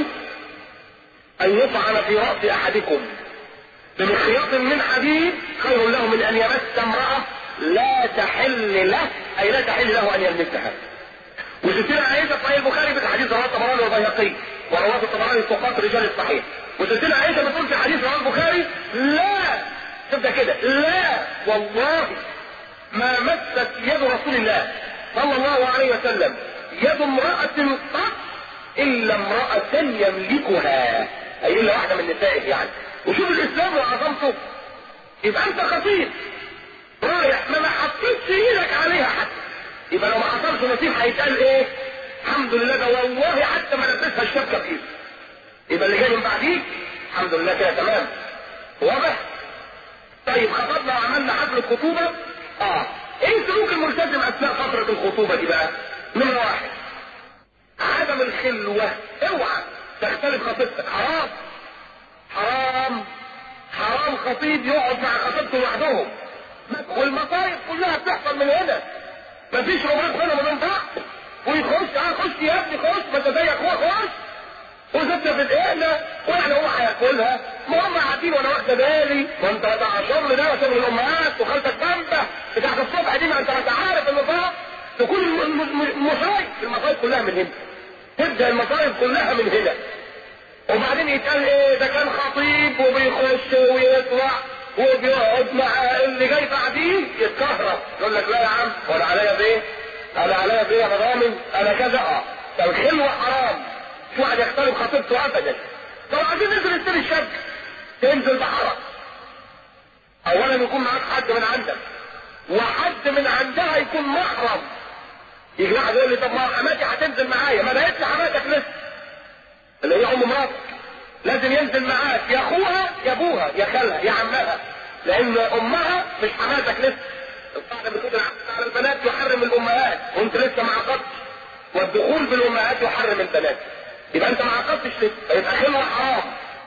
ان يطعن في راس احدكم بمخيط من حديد خير له من ان يمس امراه لا تحل له اي لا تحل له ان يلمسها وستنا عائشة صحيح البخاري في حديث رواه الطبراني والبيهقي ورواه الطبراني الثقات رجال الصحيح وستنا عائشة بتقول في حديث رواه البخاري لا تبدا كده لا والله ما مست يد رسول الله صلى الله عليه وسلم يد امرأة قط إلا امرأة يملكها أي إلا واحدة من نسائه يعني وشوف الإسلام وعظمته يبقى أنت خطيب رايح ما ما حطيتش ايدك عليها حتى يبقى لو ما حصلش نصيب هيتقال ايه الحمد لله ده والله حتى ما لبسها الشبكه في ايده يبقى اللي جاي من بعديك الحمد لله كده تمام واضح طيب خطبنا وعملنا حفل الخطوبه اه ايه سلوك الملتزم اثناء فتره الخطوبه دي بقى نمره واحد عدم الخلوه اوعى تختلف خطيبتك حرام حرام حرام خطيب يقعد مع خطيبته لوحدهم والمصايب كلها بتحصل من هنا مفيش رباط هنا من بعض ويخش اه خش يا ابني خش ما انت زي اخوك خش وزبده في الاهلة واحنا هو هياكلها ما هم قاعدين وانا واخده بالي ما انت بتاع شغل ده شغل الامهات وخالتك جنبه بتاعت الصبح دي ما انت انت عارف النظام تكون المصايب المصايب كلها من هنا تبدا المصايب كلها من هنا وبعدين يتقال ايه ده كان خطيب وبيخش ويطلع وبيقعد مع اللي جاي بعديه يتكهرب يقول لك لا يا عم ولا عليا بايه انا عليا بايه انا ضامن انا كذا اه ده الخلوه حرام مش واحد يختلف خطيبته ابدا طب عايزين ننزل نشتري الشبكه تنزل بحرم اولا يكون معاك حد من عندك وحد من عندها يكون محرم يجي واحد يقول لي طب ما حماتي هتنزل معايا ما بقتش حماتك لسه اللي هي ام مراتك لازم ينزل معاك يا اخوها يا ابوها يا خالها يا عمها لان امها مش حماتك لسه القاعده بتقول على البنات يحرم الامهات وانت لسه ما عقدتش والدخول بالامهات يحرم البنات يبقى انت ما عقدتش لسه يبقى خلوه حرام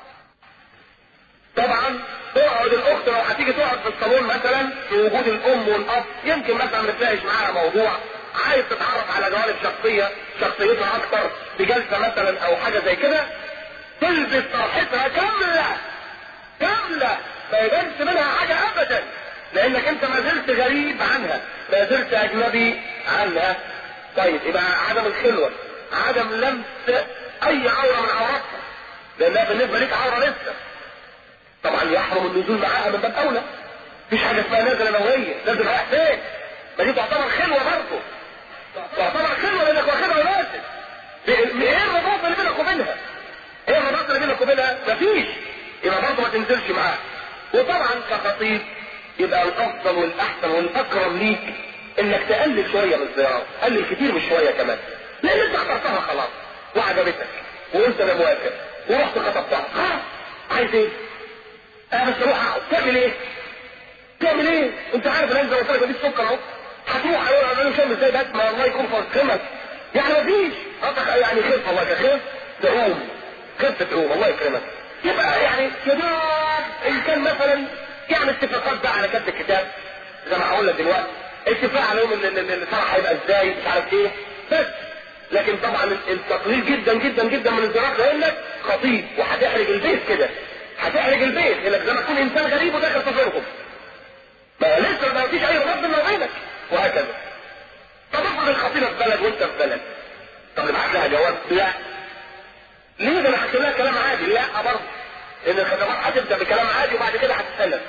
طبعا تقعد الاخت لو هتيجي تقعد في الصالون مثلا في وجود الام والاب يمكن مثلا نتناقش معاها موضوع عايز تتعرف على جوانب شخصيه شخصيتها اكتر في جلسه مثلا او حاجه زي كده تلبس طرحتها كامله كامله ما يبانش منها حاجه ابدا لانك انت ما زلت غريب عنها ما زلت اجنبي عنها طيب يبقى عدم الخلوه عدم لمس اي عوره من عوراتها لانها بالنسبه لك عوره لسه طبعا يحرم النزول معاها من باب اولى مفيش حاجه اسمها نازل انا وهي نازل رايح فين ما دي تعتبر خلوه برضه تعتبر خلوه لانك واخدها ونازل ايه الرباط اللي بينك وبينها ايه الرباط اللي بينك وبينها مفيش يبقى برضه ما تنزلش معاها وطبعا كخطيب يبقى الافضل والاحسن والاكرم ليك انك تقلل شويه من الزيارات قلل كتير مش شويه كمان لان انت اخترتها خلاص وعجبتك وقلت انا موافق ورحت خطبتها خلاص عايز ايه؟ انا بس اروح اقعد تعمل ايه؟ تعمل ايه؟ انت عارف ان انت قلت لك مفيش سكر اهو هتروح اقول انا شم ازاي بس ما الله يكون في عظمك يعني مفيش يعني خف الله خف تعوم خف تعوم الله يكرمك يبقى يعني كده ان كان مثلا يعمل اتفاقات بقى على كتب الكتاب زي ما هقول لك دلوقتي اتفاق على يوم الفرح هيبقى ازاي مش عارف ايه بس لكن طبعا التقليل جدا جدا جدا من الزراعه لانك خطيب وهتحرج البيت كده هتحرج البيت انك زي ما تكون انسان غريب وداخل تفرقه ما لسه ما فيش اي رد ما بينك وهكذا طب افرض الخطيبه في بلد وانت في بلد طب نبعت لها جواب لا ليه ده انا هكتب لها كلام عادي لا برضه ان الخطابات هتبدا بكلام عادي وبعد كده هتتسلم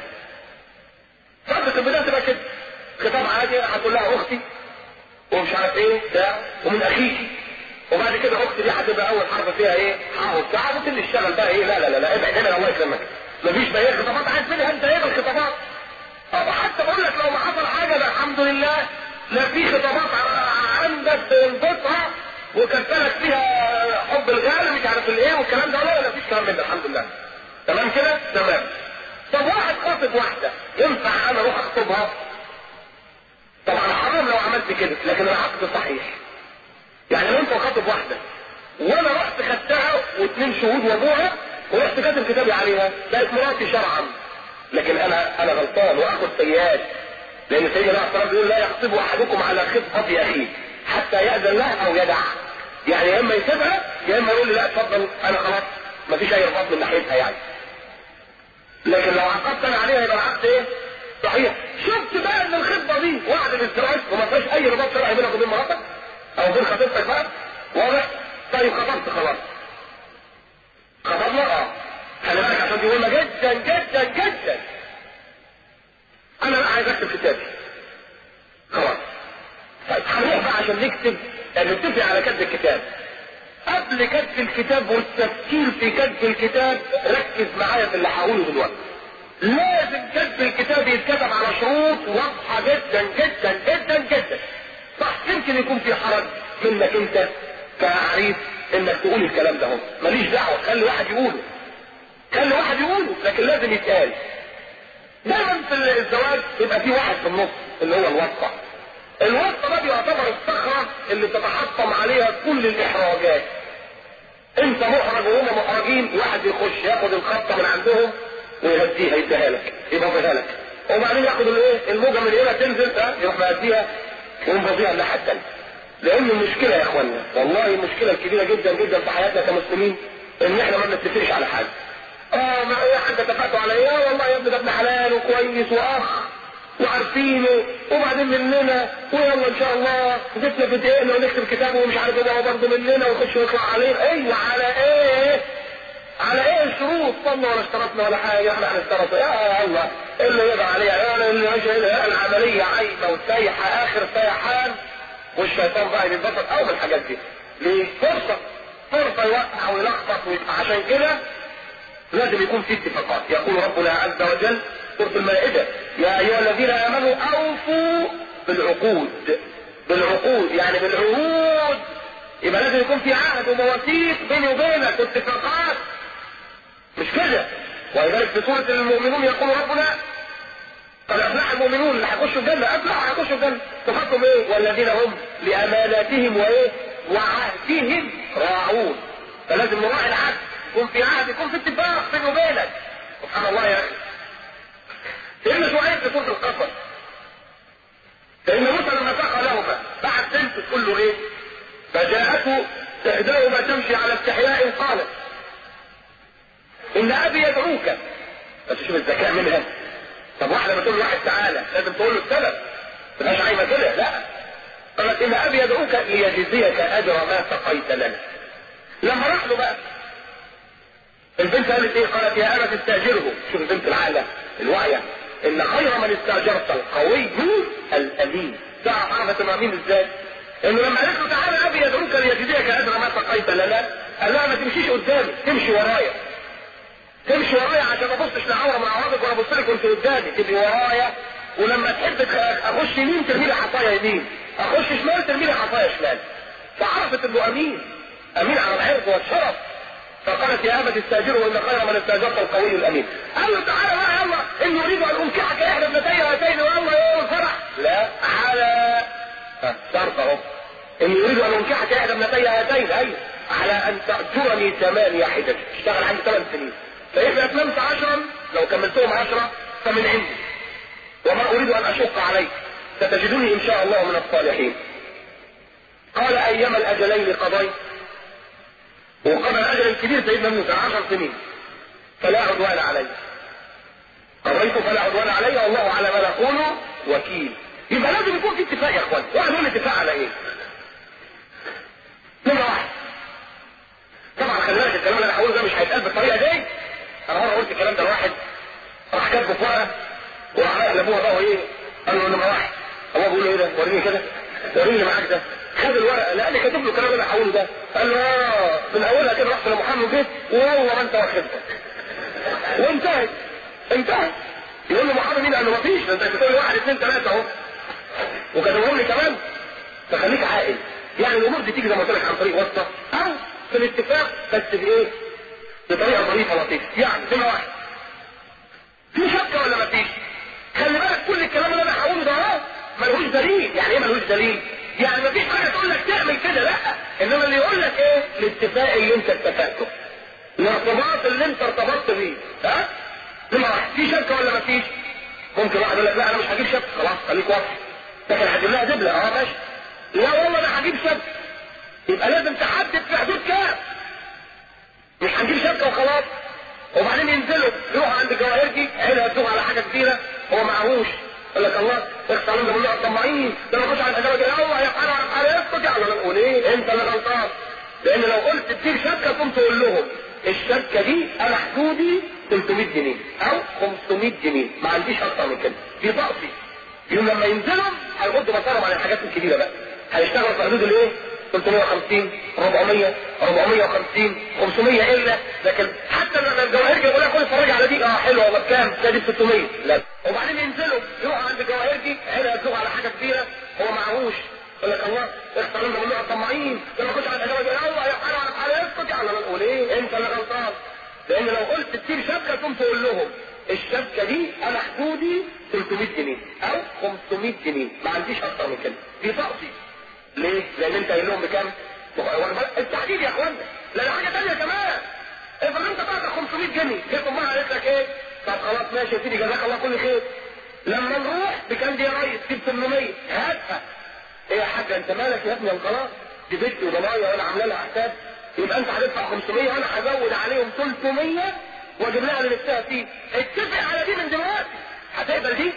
فتره البدايه تبقى كده خطاب عادي هتقول لها اختي ومش عارف ايه بتاع ومن اخيكي وبعد كده اختي دي هتبقى اول حرف فيها ايه ح وبتاع وتبتدي تشتغل بقى ايه لا لا لا, لا ابعد هنا الله يكرمك مفيش بقى ايه خطابات عايز منها انت ايه الخطابات طب حتى بقول لك لو ما حصل حاجه لا الحمد لله لا في خطابات عندك تنبطها وكفلك فيها حب الغالي مش عارف الايه والكلام ده لا لا مفيش كلام من ده الحمد لله تمام كده تمام طب واحد خاطب واحده ينفع انا اروح اخطبها طبعا حرام لو عملت كده لكن العقد صحيح يعني لو انت خاطب واحده وانا رحت خدتها واثنين شهود وابوها ورحت كاتب كتابي عليها بقت مراتي شرعا لكن انا انا غلطان واخد سيئات لان سيدنا عليه الصلاه بيقول لا يخطب احدكم على خطبه اخيه حتى ياذن له او يدع يعني يا اما يسيبها يا اما يقول لي لا اتفضل انا خلاص مفيش اي رفض من ناحيتها يعني لكن لو عقدت انا عليها يبقى العقد ايه؟ صحيح شفت بقى ان الخطبه دي وعد الازدواج وما فيهاش اي رباط شرعي بينك وبين مراتك او بين خطيبتك بقى واضح؟ طيب خطبت خلاص خطبنا اه خلي بالك عشان دي مهمه جدا جدا جدا انا لا عايز اكتب كتابي خلاص طيب هنروح بقى عشان نكتب نتفق على كتب الكتاب قبل كتب الكتاب والتفكير في كتب الكتاب ركز معايا في اللي هقوله دلوقتي لازم كتب الكتاب يتكتب على شروط واضحه جدا جدا جدا جدا صح يمكن يكون في حرج منك انت كعريس انك تقول الكلام ده هو ماليش دعوه خلي واحد يقوله خلي واحد يقوله لكن لازم يتقال دايما في الزواج يبقى في واحد في النص اللي هو الوسطى الوسطى ده بيعتبر الصخره اللي تتحطم عليها كل الاحراجات انت محرج وهم محرجين واحد يخش ياخد الخطه من عندهم ويهديها يديها لك يبقى لك وبعدين ياخد الايه الموجه من هنا تنزل ها يروح مهديها وينبضيها الناحيه الثانيه لان المشكله يا اخوانا والله المشكله الكبيره جدا جدا في حياتنا كمسلمين ان احنا ما بنتفقش على حاجه اه ما ايه حد اتفقتوا على ايه والله يا ابني ده ابن حلال وكويس واخ وعارفينه وبعدين مننا ويلا ان شاء الله جبنا في دقيقنا ونكتب كتاب ومش عارف ايه هو برضه مننا ويخش ويطلع عليه ايوه على ايه؟ على ايه الشروط؟ صلنا ولا اشترطنا ولا حاجه احنا هنشترط يا الله اللي يضع عليها يا اللي العمليه عايبه وسايحه اخر سيحان والشيطان بقى ينبسط اول الحاجات دي ليه؟ فرصه فرصه يوقع ويلخبط عشان كده لازم يكون في اتفاقات يقول ربنا عز وجل سورة المائدة يا أيها الذين آمنوا أوفوا بالعقود بالعقود يعني بالعهود يبقى لازم يكون في عهد ومواثيق بيني وبينك واتفاقات مش كده ولذلك في سورة المؤمنون يقول ربنا قد أفلح المؤمنون اللي هيخشوا الجنة أفلح هيخشوا الجنة صفاتهم إيه؟ والذين هم لأماناتهم وإيه؟ وعهدهم راعون فلازم نراعي العهد يكون في عهد يكون في اتفاق بيني وبينك سبحان الله يا اخي سيدنا شعيب في سوره القصص فإن موسى لما سقى لهما بعد بنت تقول له ايه فجاءته إحداهما تمشي على استحياء قالت إن أبي يدعوك بس شوف الذكاء منها طب واحدة بتقول لواحد تعالى لازم تقول له السبب مش عايمة كده لا قالت إن أبي يدعوك ليجزيك أجر ما سقيت لنا لما راح له بقى البنت قالت ايه قالت يا أبا تستأجره شوف البنت العالة الواعية ان خير من استاجرت القوي الامين تعرف عرفت الامين ازاي انه لما قالت له تعالى ابي يدعوك ليجزيك اجر ما سقيت لنا قال لها ما تمشيش قدامي تمشي ورايا تمشي ورايا عشان ما ابصش لعوره من عوارضك وانا ابص لك وانت قدامي تبقي ورايا ولما تحب اخش يمين ترمي لي حصايه يمين اخش شمال ترمي لي حصايه شمال فعرفت انه امين امين على العرض والشرف فقالت يا ابت استاجره ان خير من استاجرت القوي الامين قال له تعالى بقى يلا اني اريد ان انكحك احدى ابنتي هاتين ويلا يوم الفرح لا على شرط اهو اني اريد ان انكحك احدى ابنتي هاتين اي على ان تاجرني ثمانية حجج اشتغل عندي ثمان سنين فاذا اتممت عشرا لو كملتهم عشرة فمن عندي وما اريد ان اشق عليك ستجدني ان شاء الله من الصالحين قال ايما الاجلين قضيت وقبل اجل كبير سيدنا موسى عشر سنين فلا عدوان علي قضيت فلا عدوان علي والله على ما نقول وكيل يبقى لازم يكون في اتفاق يا اخوان واحد يقول اتفاق على ايه نمرة واحد طبعا خلي بالك الكلام اللي انا هقوله ده مش هيتقال بالطريقه دي انا مره قلت الكلام ده لواحد راح كاتبه في ورقه وراح رايح لابوها بقى وايه قال له نمره واحد ابوها بيقول له ايه ده وريني كده وريني اللي معاك ده خد الورقه لا اللي كاتب له الكلام اللي انا هقوله ده قال له اه من اولها كده رحت لمحمد جيت وهو ما انت واخدها وانتهت انتهت يقول له محمد مين قال له مفيش ده انت بتقول لي واحد اثنين ثلاثه اهو وكتبهم لي كمان فخليك عاقل يعني الامور دي تيجي زي ما قلت لك عن طريق واسطه او في الاتفاق بس بايه؟ بطريقه ظريفه لطيفه يعني كلمه واحده في شك ولا مفيش؟ خلي بالك كل الكلام اللي انا هقوله ده اهو ملهوش دليل يعني ايه ملهوش دليل؟ يعني مفيش حاجه تقول لك تعمل كده لا انما اللي يقول لك ايه؟ الاتفاق اللي انت اتفقته الارتباط اللي انت ارتبطت بيه ها؟ نمرة واحد في شك ولا مفيش؟ ممكن واحد يقول لك لا انا مش هجيب شك خلاص خليك واضح لكن هجيب لها دبله اه ماشي لا والله انا هجيب شك يبقى لازم تحدد في حدود كام مش هنجيب شبكه وخلاص وبعدين ينزلوا يروحوا عند الجواهرجي عينها هتدوق على حاجه كبيره هو معهوش يقول لك الله اخس عليهم بالله الطماعين ده انا اخش على الاجابه دي الله يا حاله يا حاله اسكت يا الله نقول ايه انت اللي غلطان لان لو قلت تجيب شبكه كنت تقول لهم الشبكه دي انا حدودي 300 جنيه او 500 جنيه ما عنديش اكتر من كده دي ضغطي يوم لما ينزلوا هيغضوا بصرهم عن الحاجات الكبيره بقى هيشتغلوا في حدود الايه 350 400 450 500 الا لكن حتى لما الجواهرجي يقول لك خد اتفرج على دي اه حلوه والله بكام؟ ده دي ب 600 لا وبعدين ينزلوا يروحوا عند الجواهرجي عينها تدوق على حاجه كبيره هو معهوش يقول لك الله اختار لنا من الطماعين ده انا اخش على الاجابه دي الله يا حاله يا حاله اسكت يا الله نقول ايه انت اللي غلطان لان لو قلت تجيب شبكه تقوم تقول لهم الشبكه دي انا حدودي 300 جنيه او 500 جنيه ما عنديش اكتر من كده دي طاقتي ليه؟ لان انت قايل لهم بكام؟ التحديد يا اخوانا لان حاجه ثانيه كمان افرض انت بعتك 500 جنيه جت امها قالت لك ايه؟ طب خلاص ماشي يا سيدي جزاك الله كل خير لما نروح بكام دي يا ريس؟ تجيب 800 هاتها ايه يا حاج انت مالك يا ابني خلاص دي بنتي وضنايا وانا عامله لها حساب يبقى انت هتدفع 500 وانا هزود عليهم 300 واجيب لها اللي نفسها فيه اتفق على دي من دلوقتي هتقبل دي؟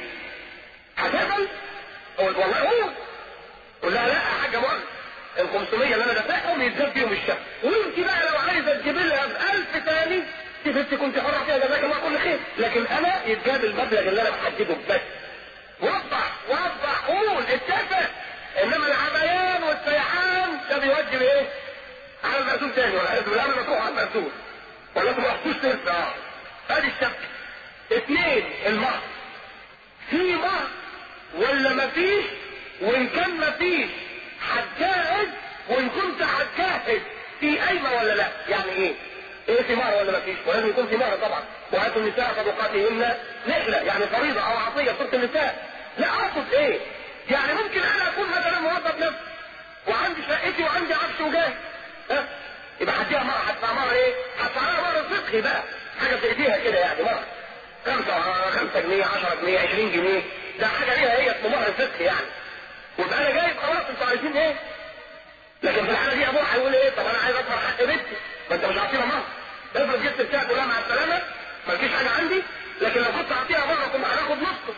هتقبل؟ والله قول قول لها لا يا حاجه مؤمن ال 500 اللي انا دافعهم يتجاب فيهم الشهر وانت بقى لو عايزه تجيب لها ب 1000 تاني انت كنت حره فيها جزاك الله كل خير لكن انا يتجاب المبلغ اللي انا بحدده بس وضح وضح قول اتفق انما العميان والسيحان ده بيوجب ايه؟ على المأذون تاني ولا عايز بالله ما تروح على المأذون ولا ما رحتوش تنسى اه ادي الشبكه اثنين المهر في مهر ولا مفيش وان كان مفيش هتجاهد وان كنت هتجاهد في قايمه ولا لا يعني ايه ايه في مهر ولا مفيش ولازم يكون في مهر طبعا واتوا النساء صدقاتهن نحله يعني فريضه او عطيه سوره النساء لا اقصد ايه يعني ممكن انا اكون مثلا موظف نفسي وعندي شقتي وعندي عفش دلوقتي وجاي ها يبقى هديها مره هدفع مره ايه؟ هدفع لها مره فقهي بقى حاجه في ايديها كده يعني مره خمسة خمسة جنيه 10 جنيه 20 جنيه ده حاجة ليها هي اسمه مهر فقهي يعني ويبقى انا جايب خلاص انتوا عايزين ايه؟ لكن في الحالة دي ابوها هيقول ايه؟ طب انا عايز ادفع حق بنتي ما انت مش عاطيها مهر افرض جبت بتاعك كلها مع السلامة مالكيش حاجة عندي لكن لو كنت عطيها مهر كنت هناخد نصه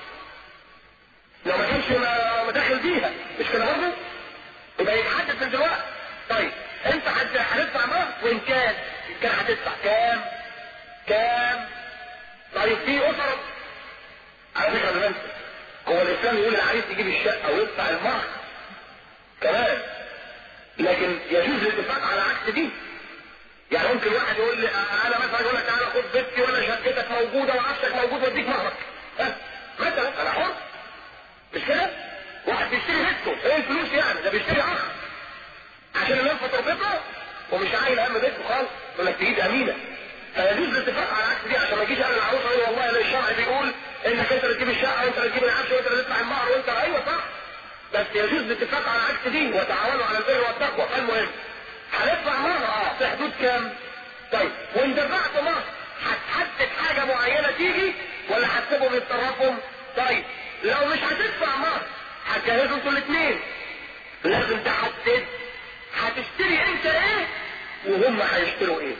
لو ما كانش مداخل بيها مش كده برضه؟ يبقى يتحدد من دلوقتي طيب انت هتدفع مهر وان كان كان هتدفع كام؟ كام؟ طيب في اسر على فكره بالمنسى هو الاسلام يقول العريس يجيب الشقه ويدفع المهر كمان لكن يجوز الاتفاق على عكس دي يعني ممكن واحد يقول لي انا مثلا يقول لك تعالى خد بنتي ولا شقتك موجوده وعفشك موجود واديك مهرك ها مثلا انا حر مش كده؟ واحد بيشتري بيته ايه الفلوس يعني ده بيشتري اخ عشان ينام في تربته ومش عايل هم بيته خالص يقول لك تجيب امينه فيجوز الاتفاق على عكس دي عشان ما يجيش اهل العروسه يقول والله لا الشرع بيقول انك انت اللي تجيب الشقه وانت اللي تجيب العفش وانت اللي تدفع المهر وانت ايوه صح بس يجوز الاتفاق على عكس دي وتعاونوا على البر والتقوى فالمهم هندفع مهر اه في حدود كام؟ طيب وان دفعت مهر هتحدد حاجه معينه تيجي ولا هتسيبهم يتصرفوا؟ طيب لو مش هتدفع مهر هتجهزوا انتوا الاثنين لازم تحدد هتشتري انت ايه وهم هيشتروا ايه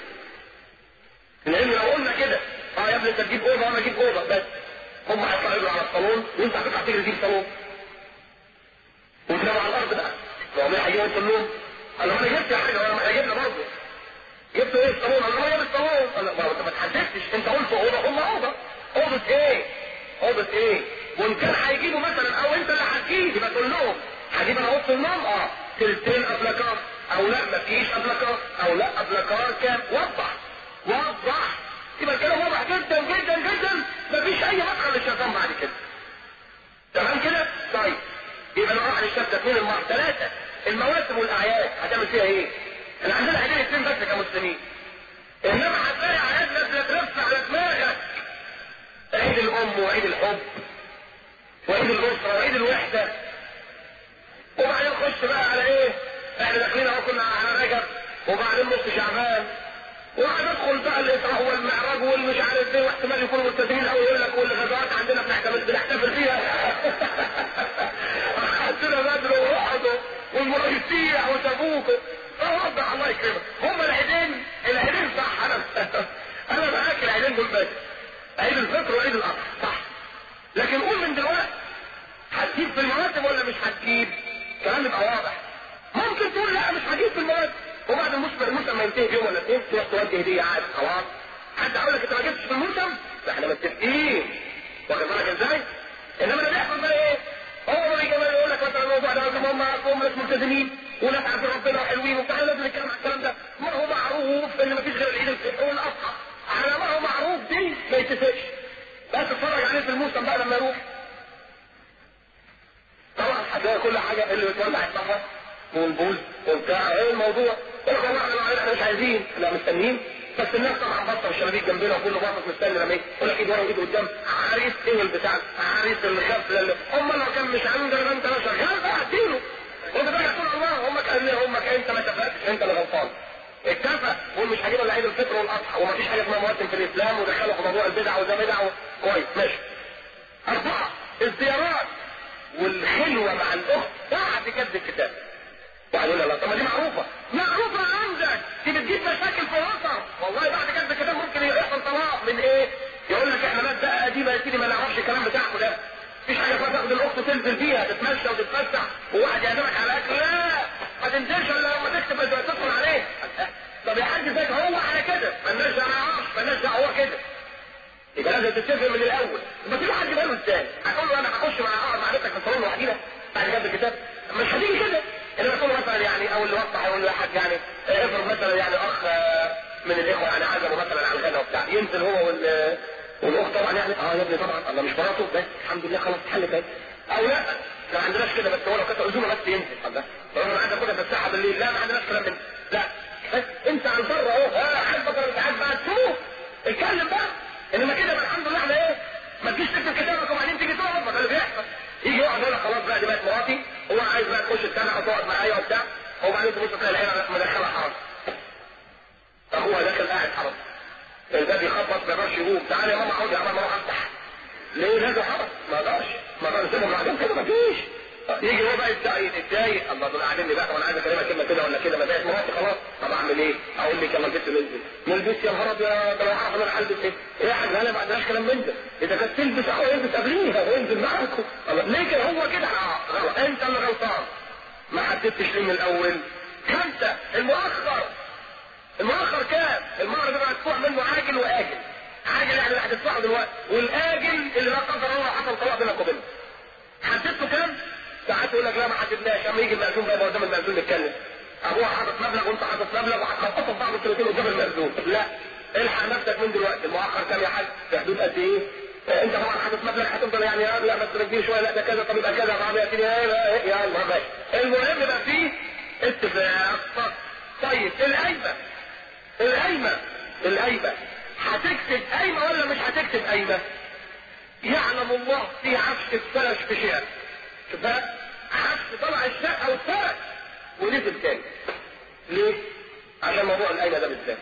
لان لو قلنا كده اه يا ابني انت تجيب اوضه وانا اجيب اوضه بس هم هيطلعوا يجروا على الصالون وانت هتطلع تجري تجيب صالون وتنام على الارض بقى لو مين هيجيبهم كلهم انا ما جبت حاجه ولا ما جبنا برضه جبت ايه الصالون انا ما جبت الصالون انا ما انت ما تحددتش انت قلت اوضه هم اوضه اوضه ايه اوضه ايه وان كان هيجيبوا مثلا او انت اللي هتجيب يبقى تقول لهم هجيب انا اوضه النوم اه تلتين ابلكار او لا ما فيش ابلكار او لا ابلكار كام وضح وضح يبقى الكلام واضح جدا جدا جدا مفيش اي مدخل للشيطان بعد كده تمام كده طيب يبقى نروح للشبكه اثنين المهر ثلاثه المواسم والاعياد هتعمل فيها ايه احنا عندنا عيدين اثنين بس كمسلمين انما هتلاقي اعياد نازله تلف على دماغك عيد الام وعيد الحب وعيد الاسره وعيد الوحده وبعدين نخش بقى على ايه احنا داخلين اهو كنا على رجب وبعدين نص شعبان وهندخل بقى الاسراء والمعراج والمش عارف ايه واحتمال يكونوا ملتزمين قوي يقول لك والغزوات عندنا بنحتفل بنحتفل فيها عندنا بدر واحد والمريسيع وتبوك فوضح الله يكرمك هم العيدين العيدين صح انا انا معاك العيدين دول بس عيد الفطر وعيد الاضحى صح لكن قول من دلوقتي هتجيب في المواسم ولا مش هتجيب كلام يبقى واضح ممكن تقول لا مش هجيب في المواسم وبعد الموسم الموسم ما ينتهي بيوم ولا اثنين تروح تودي هديه عادي خلاص حد هيقول لك انت ما جبتش في الموسم لا احنا متفقين واخد بالك ازاي؟ انما اللي بيحصل بقى ايه؟ هو بيجي يقول لك مثلا الموضوع ده لازم هم هم ناس ملتزمين وناس عارفين ربنا وحلوين وبتاع لازم نتكلم عن الكلام ده ما هو معروف ان مفيش غير العيد الفطر والاضحى على ما هو معروف دي ما يتفقش بس اتفرج عليه في الموسم بقى لما يروح طبعا هتلاقي كل حاجه اللي بتولع الصفا والبوز وبتاع ايه الموضوع يقول لك والله احنا احنا مش عايزين لا مستنيين بس الناس طبعا بطل الشبابيك جنبنا وكله باصص مستني لما يقول لك ايد ورا وايد قدام عريس ايه البتاع عريس الخفله اللي هم لو كان مش عندنا انت لا شغال بقى اديله وانت بقى تقول الله هم كان هم كان انت ما اتفقتش انت اللي غلطان اتفق قول مش هجيب الا عيد الفطر والاضحى ومفيش حاجه اسمها مواسم في الاسلام ودخلوا في موضوع البدع وده بدع كويس ماشي اربعه الزيارات والخلوه مع الاخت بعد كتب الكتاب واحد يقول لا طب ما دي معروفه معروفه عندك دي بتجيب مشاكل في الاسر والله بعد كتب الكتاب ممكن يحصل طلاق من ايه يقول لك احنا مات بقى قديمه يا سيدي ما نعرفش الكلام بتاعكم ده مفيش حاجه اسمها تاخد الاخت تنزل فيها تتمشى وتتفسح وواحد يعزمك على اكل لا ما تنزلش الا لما تكتب تدخل عليه طب يا حاج زيك هو على كده مالناش ما نعرفش مالناش دعوه هو كده يبقى لازم تتفق من الاول ما في حد باله ازاي هتقول له انا هخش مع اقعد مع بنتك في الصالون لوحدينا بعد كده الكتاب مش هتيجي كده انما تقول مثلا يعني او اللي وضح يقول لحد يعني افرض مثلا يعني اخ من الاخوه يعني عزمه مثلا على الغدا وبتاع ينزل هو وال والاخت طبعا يعني اه يا ابني طبعا الله مش مراته بس الحمد لله خلاص اتحلت اهي او لا ما عندناش كده بس هو لو كانت عزومه بس ينزل الله لو انا عايز اخدها في الساحه بالليل لا ما عندناش كلام من لا بس انت على البر اهو اه حاسبك ولا قاعد بقى تشوف اتكلم بقى انما كده الحمد لله احنا ايه ما تجيش تكتب كتابك وبعدين تيجي تقعد ما ده اللي بيحصل يجي يقعد يقول لك خلاص بقى دي بقت مراتي هو عايز بقى تخش تتابع وتقعد معايا وبتاع وبعدين تبص تلاقي العيله مدخله حرس اخوها داخل قاعد حرس الباب يخبط ما يقدرش يقوم تعالى يا ماما اقعدي يا ماما اروح افتح ليه لازم حرس ما اقدرش ما اقدرش اسيبهم بعدين كده ما فيش يجي هو بقى يتضايق يتضايق الله دول قاعدين لي بقى طب انا عايز اكلمك كلمه كده ولا كده ما بقاش مراتي خلاص طب اعمل ايه؟ اقول لك يلا البس نلبس نلبس يا نهار ابيض ده لو اعرف انا هلبس ايه؟ ايه يا حاج انا ما عندناش كلام من ده اذا كانت تلبس اهو البس قبليها وانزل معاكم الله ليه كده هو كده اه غلط انت اللي غلطان ما حددتش ليه من الاول خمسه المؤخر المؤخر كام؟ المؤخر ده مدفوع منه عاجل واجل عاجل يعني اللي هتدفعه دلوقتي والاجل اللي لا قدر الله حصل طلاق بينك وبينه حددته كام؟ ساعات يقول لك لا ما حددناش اما يجي المأذون بقى قدام المأذون نتكلم ابوها حاطط مبلغ وانت حاطط مبلغ وهتخبطوا في بعض الثلاثين قدام المأذون لا الحق نفسك من دلوقتي المؤخر كام يا حاج في حدود قد ايه؟ آه، انت طبعا حاطط مبلغ هتفضل يعني آه، لا بس ترجيه شويه لا ده كذا طب يبقى كذا طب يا سيدي آه، لا، يلا ماشي المهم يبقى فيه اتفاق طيب القايمه القايمه القايمه هتكتب قايمه ولا مش هتكتب قايمه؟ يعلم الله في عفش الفرش في شيء بقى عفش طلع الشقه واتفرش ونزل تاني ليه؟ عشان موضوع القايمه ده بالذات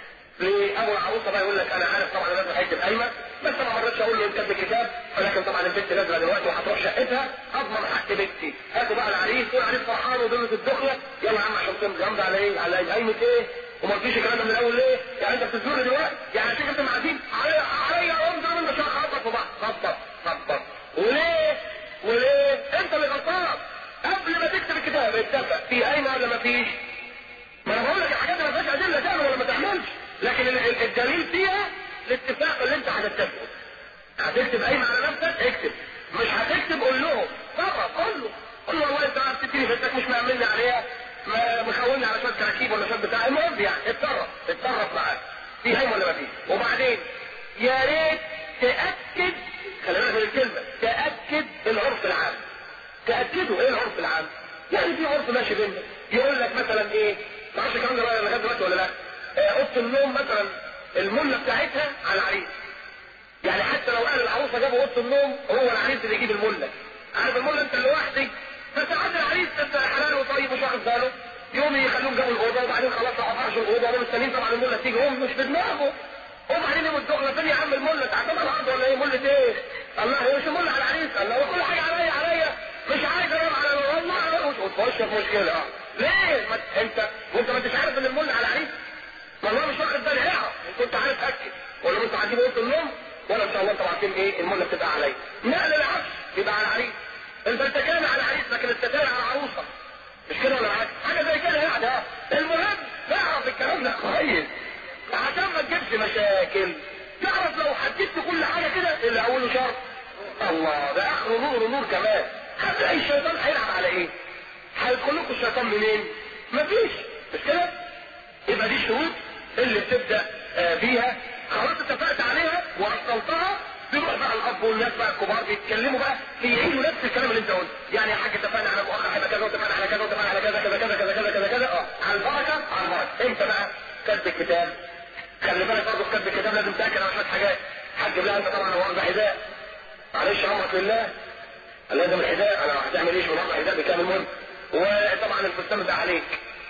ليه ابو العروسه بقى يقول لك انا عارف طبعا لازم هيكتب قايمه بس انا ما رضيتش اقول له انت الكتاب ولكن طبعا البنت نازله دلوقتي وهتروح شقتها اضمن حق بنتي هاتوا بقى العريس والعريس فرحان ودنيا الدخله يلا يا عم عشان تمضي امضي على ايه؟ على قايمه ايه؟ وما قلتيش الكلام ده من الاول ليه؟ يعني انت بتزورني دلوقتي؟ يعني عشان انت معازيم عليا عليا امضي انا مش هخبط في بعض خبط خبط وليه؟ وليه؟ انت اللي غلطان قبل ما تكتب الكتاب اتفق في قايمه ولا ما فيش؟ ما انا بقول لك الحاجات اللي ما فيهاش ادله تعمل ولا ما تعملش لكن ال- ال- الدليل فيها الاتفاق اللي انت هتتفقه هتكتب قايمه على نفسك اكتب مش هتكتب قول لهم فقط قول له قول له والله انت بتديني فلوسك مش مأمني عليها ما- مخوني على شويه كراكيب ولا شويه بتاع المهم يعني اتصرف اتصرف معاه في قايمه ولا ما فيش وبعدين يا ريت تاكد خلي بالك من الكلمه تاكد العرف العام تاكدوا ايه العرف العام يعني في عرف ماشي بيننا يقول لك مثلا ايه ما اعرفش الكلام ده بقى لغايه دلوقتي ولا لا آه، اوضه النوم مثلا المله بتاعتها على العريس يعني حتى لو قال العروسه جابوا اوضه النوم هو العريس اللي يجيب المله عارف المله انت لوحدك فساعات العريس انت حلال وطيب مش واخد باله يوم يخلوهم جابوا الاوضه وبعدين خلاص راحوا فرشوا الاوضه وهم مستنيين طبعا المله تيجي هم مش في دماغه وبعدين يوم الدخله فين يا عم المله تعتمد على الارض ولا ايه مله ايه؟ الله هو مش المله على العريس الله هو كل حاجه عليا عليا مش عايز انام على والله وتخش في مشكله اه ليه؟ ما ت- انت وانت ما انتش عارف ان المله على العريس ما الله مش واخد بالي اعرف ان كنت عارف اكد ولا انتوا عايزين اوضه النوم ولا ان شاء الله انتوا عارفين ايه المله بتبقى عليا نقل العفش يبقى على العريس البلتكان على العريس لكن الستاير على العروسه مش كده ولا عكس حاجه زي كده يعني اه المهم تعرف الكلام ده كويس عشان ما تجيبش مشاكل تعرف لو حددت كل حاجه كده اللي اوله شر الله ده اخره نور نور كمان هتلاقي الشيطان هيلعب على ايه؟ هيدخل لكم الشيطان منين؟ مفيش مش كده؟ يبقى دي شروط اللي بتبدا آه، بيها خلاص اتفقت عليها ووصلتها بيروح بقى الاب والناس بقى الكبار بيتكلموا بقى بيعيدوا نفس الكلام اللي انت قلته يعني يا حاج اتفقنا على مؤخر هيبقى كذا واتفقنا على كذا واتفقنا على كذا كذا كذا كذا كذا كذا كذا اه على البركه على البركه امتى بقى كتب الكتاب خلي بالك برضه في كتب الكتاب لازم تاكد على شويه حاجات حاج لها انت طبعا هو اربع حذاء معلش امرك لله لازم الحذاء انا هتعمل ايش من اربع حذاء بكام المهم وطبعا الفستان ده عليك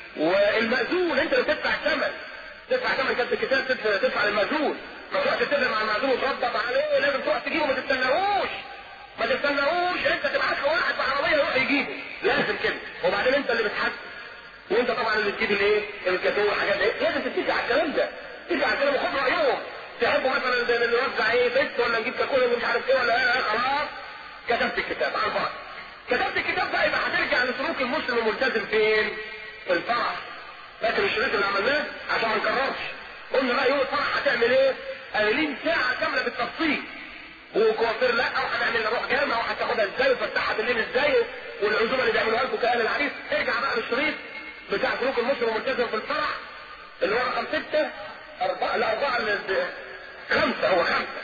والمأذون انت اللي بتدفع الثمن تدفع ثمن كتب الكتاب تدفع, تدفع للمأذون ما تروحش تتفق مع المأذون وتربط عليه لازم تروح تجيبه ما تستناهوش ما تستناهوش انت تبعت له واحد بعربيه يروح يجيبه لازم كده وبعدين انت اللي بتحاسب وانت طبعا اللي تجيب الايه الكاتو والحاجات دي لازم تتفق على الكلام ده تتفق على الكلام وخد رايهم تحبوا مثلا زي اللي نوزع ايه بيت ولا نجيب كاكولا ومش عارف ايه ولا ايه خلاص كتبت الكتاب على الفرق كتبت الكتاب بقى يبقى هترجع لسلوك المسلم الملتزم فين؟ في الفرح فاكر الشريط اللي عملناه عشان ما نكررش قلنا بقى يوم الفرح هتعمل ايه؟ قايلين ساعة كاملة بالتفصيل وكوافير لا او هنعمل نروح جامعة وهتاخدها ازاي وفتحها بالليل ازاي والعزومة اللي بيعملوها لكم كأهل العريس ارجع بقى للشريط بتاع سلوك المسلم الملتزم في الفرح اللي هو رقم ستة أربعة لا أربعة اللي- خمسة هو خمسة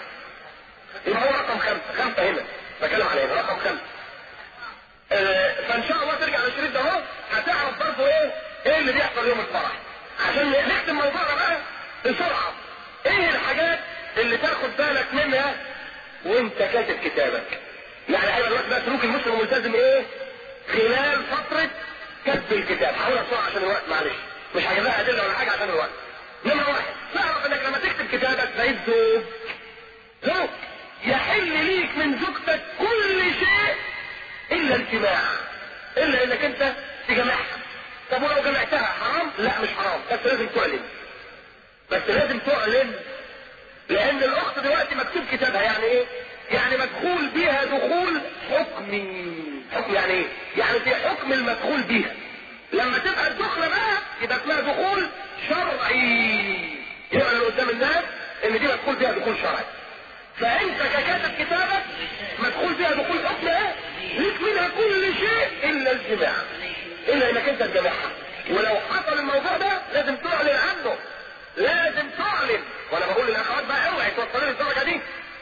يبقى هو رقم خمسة خمسة هنا بتكلم عليه رقم خمسة آه، فان شاء الله ترجع للشريط ده اهو هتعرف برضه ايه ايه اللي بيحصل يوم الفرح عشان نختم موضوعنا بقى بسرعه ايه الحاجات اللي تاخد بالك منها وانت كاتب كتابك يعني ايوه دلوقتي بقى سلوك المسلم الملتزم ايه خلال فتره كتب الكتاب هقولها بسرعه عشان الوقت معلش مش هجيب لها ادله ولا حاجه عشان الوقت نمره واحد تعرف انك لما تكتب كتابك بقيت زوج زوج يحل ليك من زوجتك كل شيء الا الجماع الا انك انت تجمعها طب ولو جمعتها حرام لا مش حرام بس لازم تعلن بس لازم تعلن لان الاخت دلوقتي مكتوب كتابها يعني ايه يعني مدخول بيها دخول حكمي حكم يعني ايه يعني في حكم المدخول بيها لما تبقى الدخلة بقى يبقى اسمها دخول شرعي يعلن قدام الناس ان دي مدخول بيها دخول شرعي فانت ككاتب كتابك مدخول بيها دخول حكم ايه ليك منها كل شيء الا الجماع الا انك انت تجمعها ولو حصل الموضوع ده لازم تعلن عنه لازم تعلن وانا بقول للاخوات بقى اوعي توصلوا للدرجه دي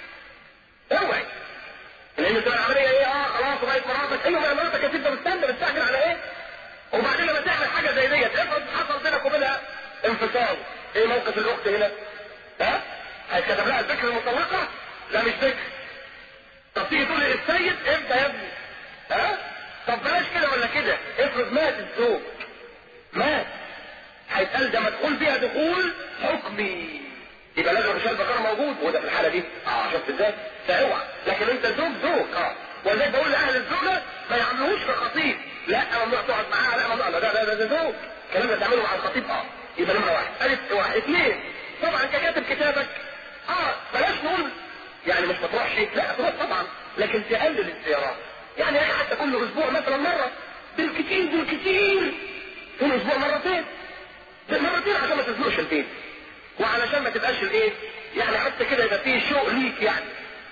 اوعي لان تبقى العمليه ايه اه خلاص وبقت مراتك ايوه ما مراتك يا ست مستنى مستعجل على ايه وبعدين لما تعمل حاجه زي ديت افرض حصل بينك وبينها انفصال ايه موقف الاخت هنا ها هيتكتب لها الذكر المطلقه لا مش ذكر طب تيجي تقول لي السيد امتى يا ابني ها طب بلاش كده ولا كده افرض مات الزوج مات هيتقال ده مدخول فيها دخول حكمي يبقى لازم رجال البقره موجود وده في الحاله دي اه شفت ازاي فاوعى لكن انت زوج زوج اه ولذلك بقول لاهل الزوجه ما يعملوش كخطيب لا ممنوع تقعد معاها لا ممنوع لا ده ده ده زوج الكلام ده تعمله مع الخطيب اه يبقى نمره واحد الف واحد اثنين طبعا ككاتب كتابك اه بلاش نقول يعني مش ما تروحش لا تروح طبعا لكن تقلل الزيارات يعني حتى كل اسبوع مثلا مره بالكتير بالكتير كل اسبوع مرتين مرتين عشان ما تزنقش البيت وعلشان ما تبقاش الايه يعني حتى كده يبقى فيه شوق ليك يعني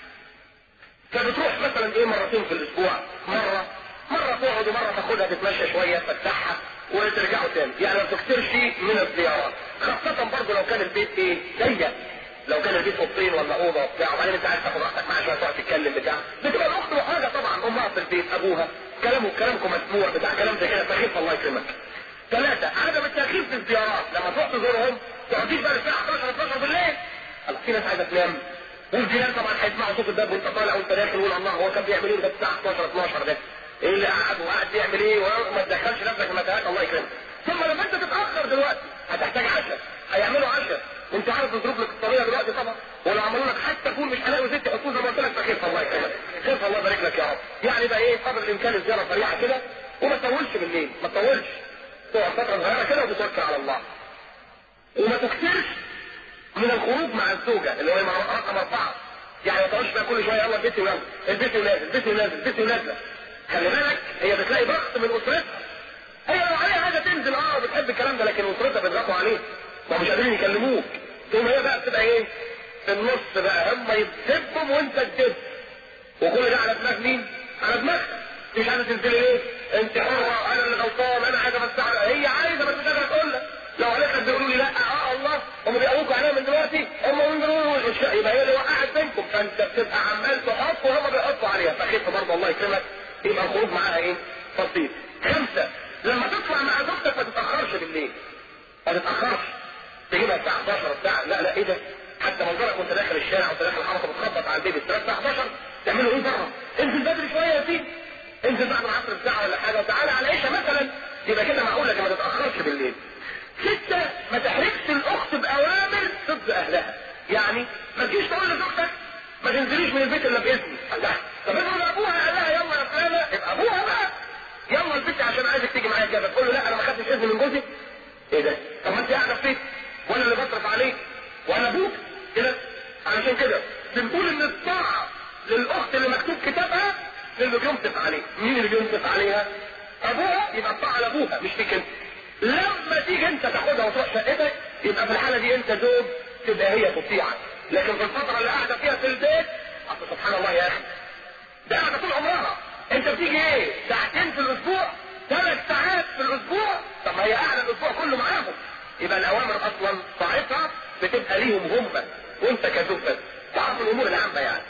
فبتروح مثلا ايه مرتين في الاسبوع مرة مرة تقعد ومرة تاخدها تتمشى شوية تفتحها وترجعوا تاني يعني ما تكترش من الزيارات خاصة برضه لو كان البيت ايه ضيق لو كان البيت اوضتين ولا اوضه وبتاع وبعدين انت عايز تاخد راحتك معاه شويه تقعد تتكلم بتاع بتبقى الاخت وحاجه طبعا امها في البيت ابوها كلامه كلامكم مسموع بتاع كلام زي كده سخيف الله يكرمك ثلاثة عدم التأخير في الزيارات لما تروح تزورهم تقعديش بقى الساعة 11 12 بالليل الله في ناس عايزة تنام والجيران طبعا هيسمعوا صوت الباب وانت طالع وانت داخل يقول الله هو كان بيعمل ايه ده الساعة 11 12 ده ايه اللي قعد وقعد بيعمل ايه وما تدخلش نفسك في متاهات الله يكرمك ثم لما انت تتأخر دلوقتي هتحتاج عشاء هيعملوا عشاء وانت عارف الظروف الاقتصادية دلوقتي طبعا ولو عملوا لك حتى فول مش حلاوي وزيت يحطوه زي ما قلت لك فخيف الله يكرمك خيف الله يبارك لك يا رب يعني بقى ايه قدر الامكان الزيارة سريعة كده وما تطولش بالليل ما تطولش تقعد فترة صغيرة كده وتتوكل على الله وما تكثرش من الخروج مع الزوجة اللي هو رقم أربعة يعني ما تقعدش بقى كل شوية يلا البيت ونازل البيت ونازل البيت ونازل البيت ونازل خلي بالك هي بتلاقي ضغط من أسرتها هي لو عليها حاجة تنزل اه بتحب الكلام ده لكن أسرتها بيضغطوا عليه ما مش قادرين يكلموك ثم هي بقى بتبقى ايه في النص بقى هم يتدبهم وانت تدب وكل ده على دماغ مين؟ على دماغها مش عايزه تنزلي ليه؟ انت حرة انا اللي غلطان انا عايزه بس هي عايزه بس مش قادره تقول لك لو عليك بيقولوا لي لا اه الله هم بيقووكوا عليها من دلوقتي هم من دلوقتي يبقى هي اللي وقعت بينكم فانت بتبقى عمال تحط وهم بيحطوا عليها فخف برضه الله يكرمك يبقى الخروج معاها ايه؟ بسيط خمسه لما تطلع مع زوجتك ما تتاخرش بالليل ما تتاخرش تجيبها الساعه 11 بتاع لا لا ايه ده؟ حتى منظرك وانت داخل الشارع وانت داخل الحركه بتخبط على البيبي الساعه 11 تعملوا ايه بره؟ انزل بدري شويه يا سيدي انزل بعد العصر بساعة ولا حاجة وتعالى على العشاء مثلا يبقى كده معقول لك ما تتأخرش بالليل ستة ما تحركش الأخت بأوامر ضد أهلها يعني ما تجيش تقول لزوجتك ما تنزليش من البيت إلا بإذني الله طب افرض أبوها قال لها يلا يا فلانة يبقى أبوها بقى يلا البيت عشان عايزك تيجي معايا كده تقول له لا أنا ما خدتش إذن من جوزي إيه ده؟ طب ما أنت قاعدة في بيت وأنا اللي بصرف عليك وأنا أبوك كده علشان كده بنقول إن الطاعة للأخت اللي مكتوب كتابها اللي بينفق عليه مين اللي بينفق عليها ابوها يبقى الطاعه لابوها مش فيك انت لما تيجي انت تاخدها وتروح شقتك يبقى في الحاله دي انت زوج تبقى هي تطيعك لكن في الفتره اللي قاعده فيها في البيت اصل سبحان الله يا اخي ده قاعده طول عمرها انت بتيجي ايه ساعتين في الاسبوع ثلاث ساعات في الاسبوع طب ما هي قاعده الاسبوع كله معاهم يبقى الاوامر اصلا طاعتها بتبقى ليهم هم وانت كزوج بس تعرف الامور العامه يعني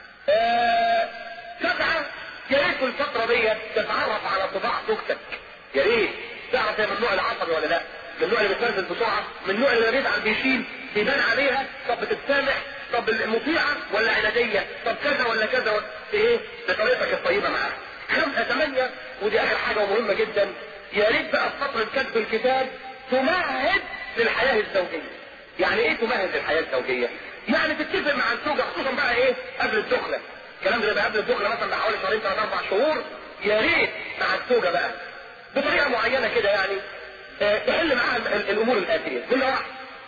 آه سبعة يا ريت في الفترة دي تتعرف على طباع زوجتك يا ريت تعرف هي من النوع العصبي ولا لا من النوع اللي بيتنزل بسرعة من النوع اللي بيزعل بيشيل بيبان عليها طب بتتسامح طب المطيعة ولا عنادية طب كذا ولا كذا ولا ايه بطريقتك الطيبة معاها خمسة ثمانية ودي اخر حاجة ومهمة جدا يا ريت بقى في فتره كتب الكتاب تمهد للحياه الزوجيه يعني ايه تمهد للحياه الزوجيه يعني تتفق مع الزوجه خصوصا بقى ايه قبل الدخله الكلام ده يبقى قبل الدخله مثلا بحوالي شهرين ثلاث اربع شهور يا ريت مع الزوجه بقى بطريقه معينه كده يعني اه تحل معاها الامور الاتيه كل واحد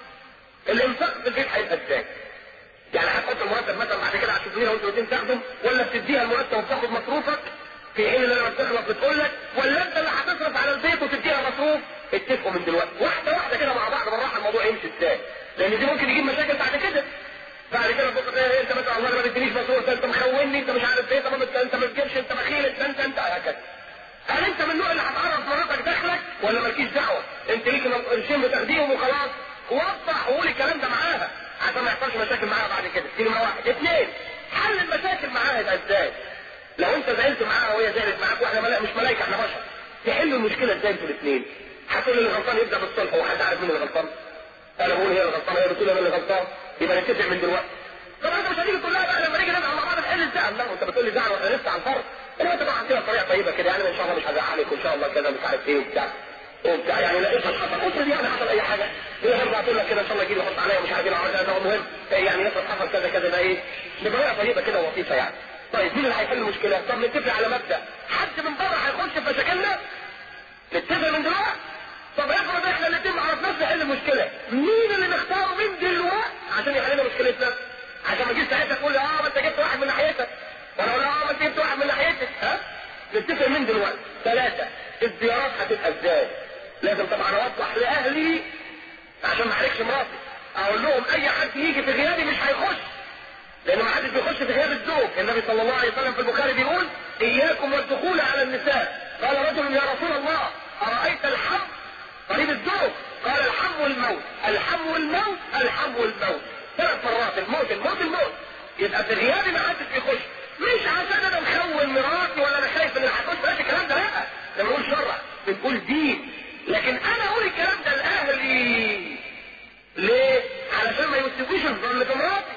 الانفاق في البيت هيبقى ازاي يعني هتحط المرتب مثلا بعد كده هتشوف ليها وانت الاثنين تاخدم ولا بتديها المرتب وبتاخد مصروفك في حين اللي لما بتخلص بتقول لك ولا انت اللي هتصرف على البيت وتديها مصروف اتفقوا من دلوقتي واحده واحده كده مع بعض بالراحه الموضوع يمشي ازاي لان دي ممكن يجيب مشاكل بعد كده بعد كده تبص تلاقي انت مثلا والله ما بتدينيش مصروف انت مخوني انت مش عارف ايه طب انت ما بتجيبش انت بخيل انت انت انت هكذا هل انت من النوع اللي هتعرف مراتك دخلك ولا مالكيش دعوه انت ليك قرشين بتاخديهم وخلاص وضح وقول الكلام ده معاها عشان ما يحصلش مشاكل معاها بعد كده دي نمره واحد اثنين حل المشاكل معاها يبقى ازاي لو انت زعلت معاها وهي زعلت معاك واحنا ملا... مش ملايكه احنا بشر تحلوا المشكله ازاي انتوا الاثنين هتقول اللي غلطان يبدا بالصلح هو حد عارف مين اللي غلطان انا بقول هي اللي غلطان هي بتقول انا اللي غلطان يبقى نتفق من دلوقتي طب انت مش هتيجي تقول لها بقى لما نيجي نزعل مع بعض نحل الزعل لا انت بتقول لي زعل واحنا لسه على الفرق انما انت بقى كده بطريقه طيبه كده يعني ان شاء الله مش هزعلك وان شاء الله كذا مش عارف ايه وبتاع وبتاع يعني لا ايش حصل افرض يعني حصل اي حاجه هي برضه هتقول لك كده ان شاء الله يجي يحط عليا مش عارف ايه عملت هذا المهم يعني افرض حصل كذا كذا ده ايه بطريقه طيبه كده ولطيفه يعني طيب مين اللي هيحل المشكله؟ طب نتفق على مبدا حد من بره هيخش في مشاكلنا؟ نتفق من دلوقتي طب افرض احنا الاثنين ما عرفناش نحل المشكله مين اللي نختاره من دلوقتي عشان يحل لنا مشكلتنا؟ عشان ما تجيش ساعتها تقول لي اه ما انت جبت واحد من ناحيتك وانا اقول اه ما انت جبت واحد من ناحيتك ها؟ نتفق من دلوقتي ثلاثه الزيارات هتبقى ازاي؟ لازم طبعا اوضح لاهلي عشان ما احرجش مراتي اقول لهم اي حد يجي في غيابي مش هيخش لان ما حدش بيخش في غياب الزوج النبي صلى الله عليه وسلم في البخاري بيقول اياكم والدخول على النساء قال رجل يا رسول الله ارايت الحم قريب الزوج قال الحم والموت الحم والموت الحم والموت ثلاث مرات الموت الموت الموت يبقى في غيابي ما حدش بيخش مش عشان انا مخون مراتي ولا انا خايف ان هتخش بلاش الكلام ده لا لما نقول شرع بنقول دين لكن انا اقول الكلام ده لاهلي ليه؟ علشان ما يوسفوش الظن في مراتي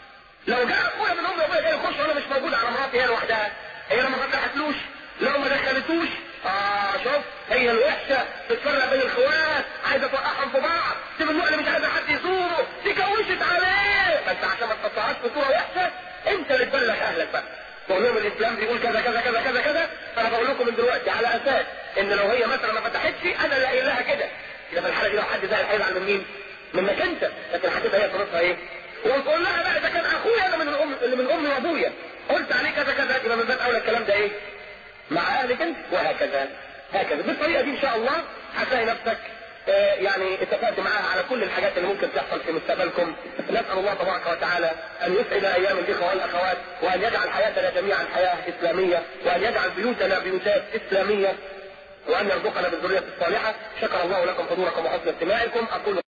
لو جاء اخويا من امي وابويا جاي يخش وانا مش موجود على مراتي هي لوحدها هي لما ما فتحتلوش لو ما دخلتوش اه شوف هي الوحشه بتفرق بين الاخوات عايزه توقعهم في بعض دي من النوع اللي مش عايزه حد يزوره دي كوشت عليه بس عشان ما تقطعهاش في صوره وحشه انت اللي تبلغ اهلك بقى تقول لهم الاسلام بيقول كذا كذا كذا كذا كذا فانا بقول لكم من دلوقتي على اساس ان لو هي مثلا ما فتحتش انا اللي قايل لها كده يبقى في الحاله دي لو حد زعل هيزعل من مين؟ منك انت لكن هتبقى هي ظروفها ايه؟ وتقول لها بقى اذا كان اخويا انا من الام اللي من امي وابويا قلت عليه كذا كذا يبقى من باب اولى الكلام ده ايه؟ مع اهلك انت وهكذا هكذا بالطريقه دي ان شاء الله هتلاقي نفسك آه يعني اتفقت معاها على كل الحاجات اللي ممكن تحصل في مستقبلكم نسال الله تبارك وتعالى ان يسعد ايام الاخوه والاخوات وان يجعل حياتنا جميعا حياه اسلاميه وان يجعل بيوتنا بيوتات اسلاميه وان يرزقنا بالذريه الصالحه شكر الله لكم حضوركم وحسن استماعكم اقول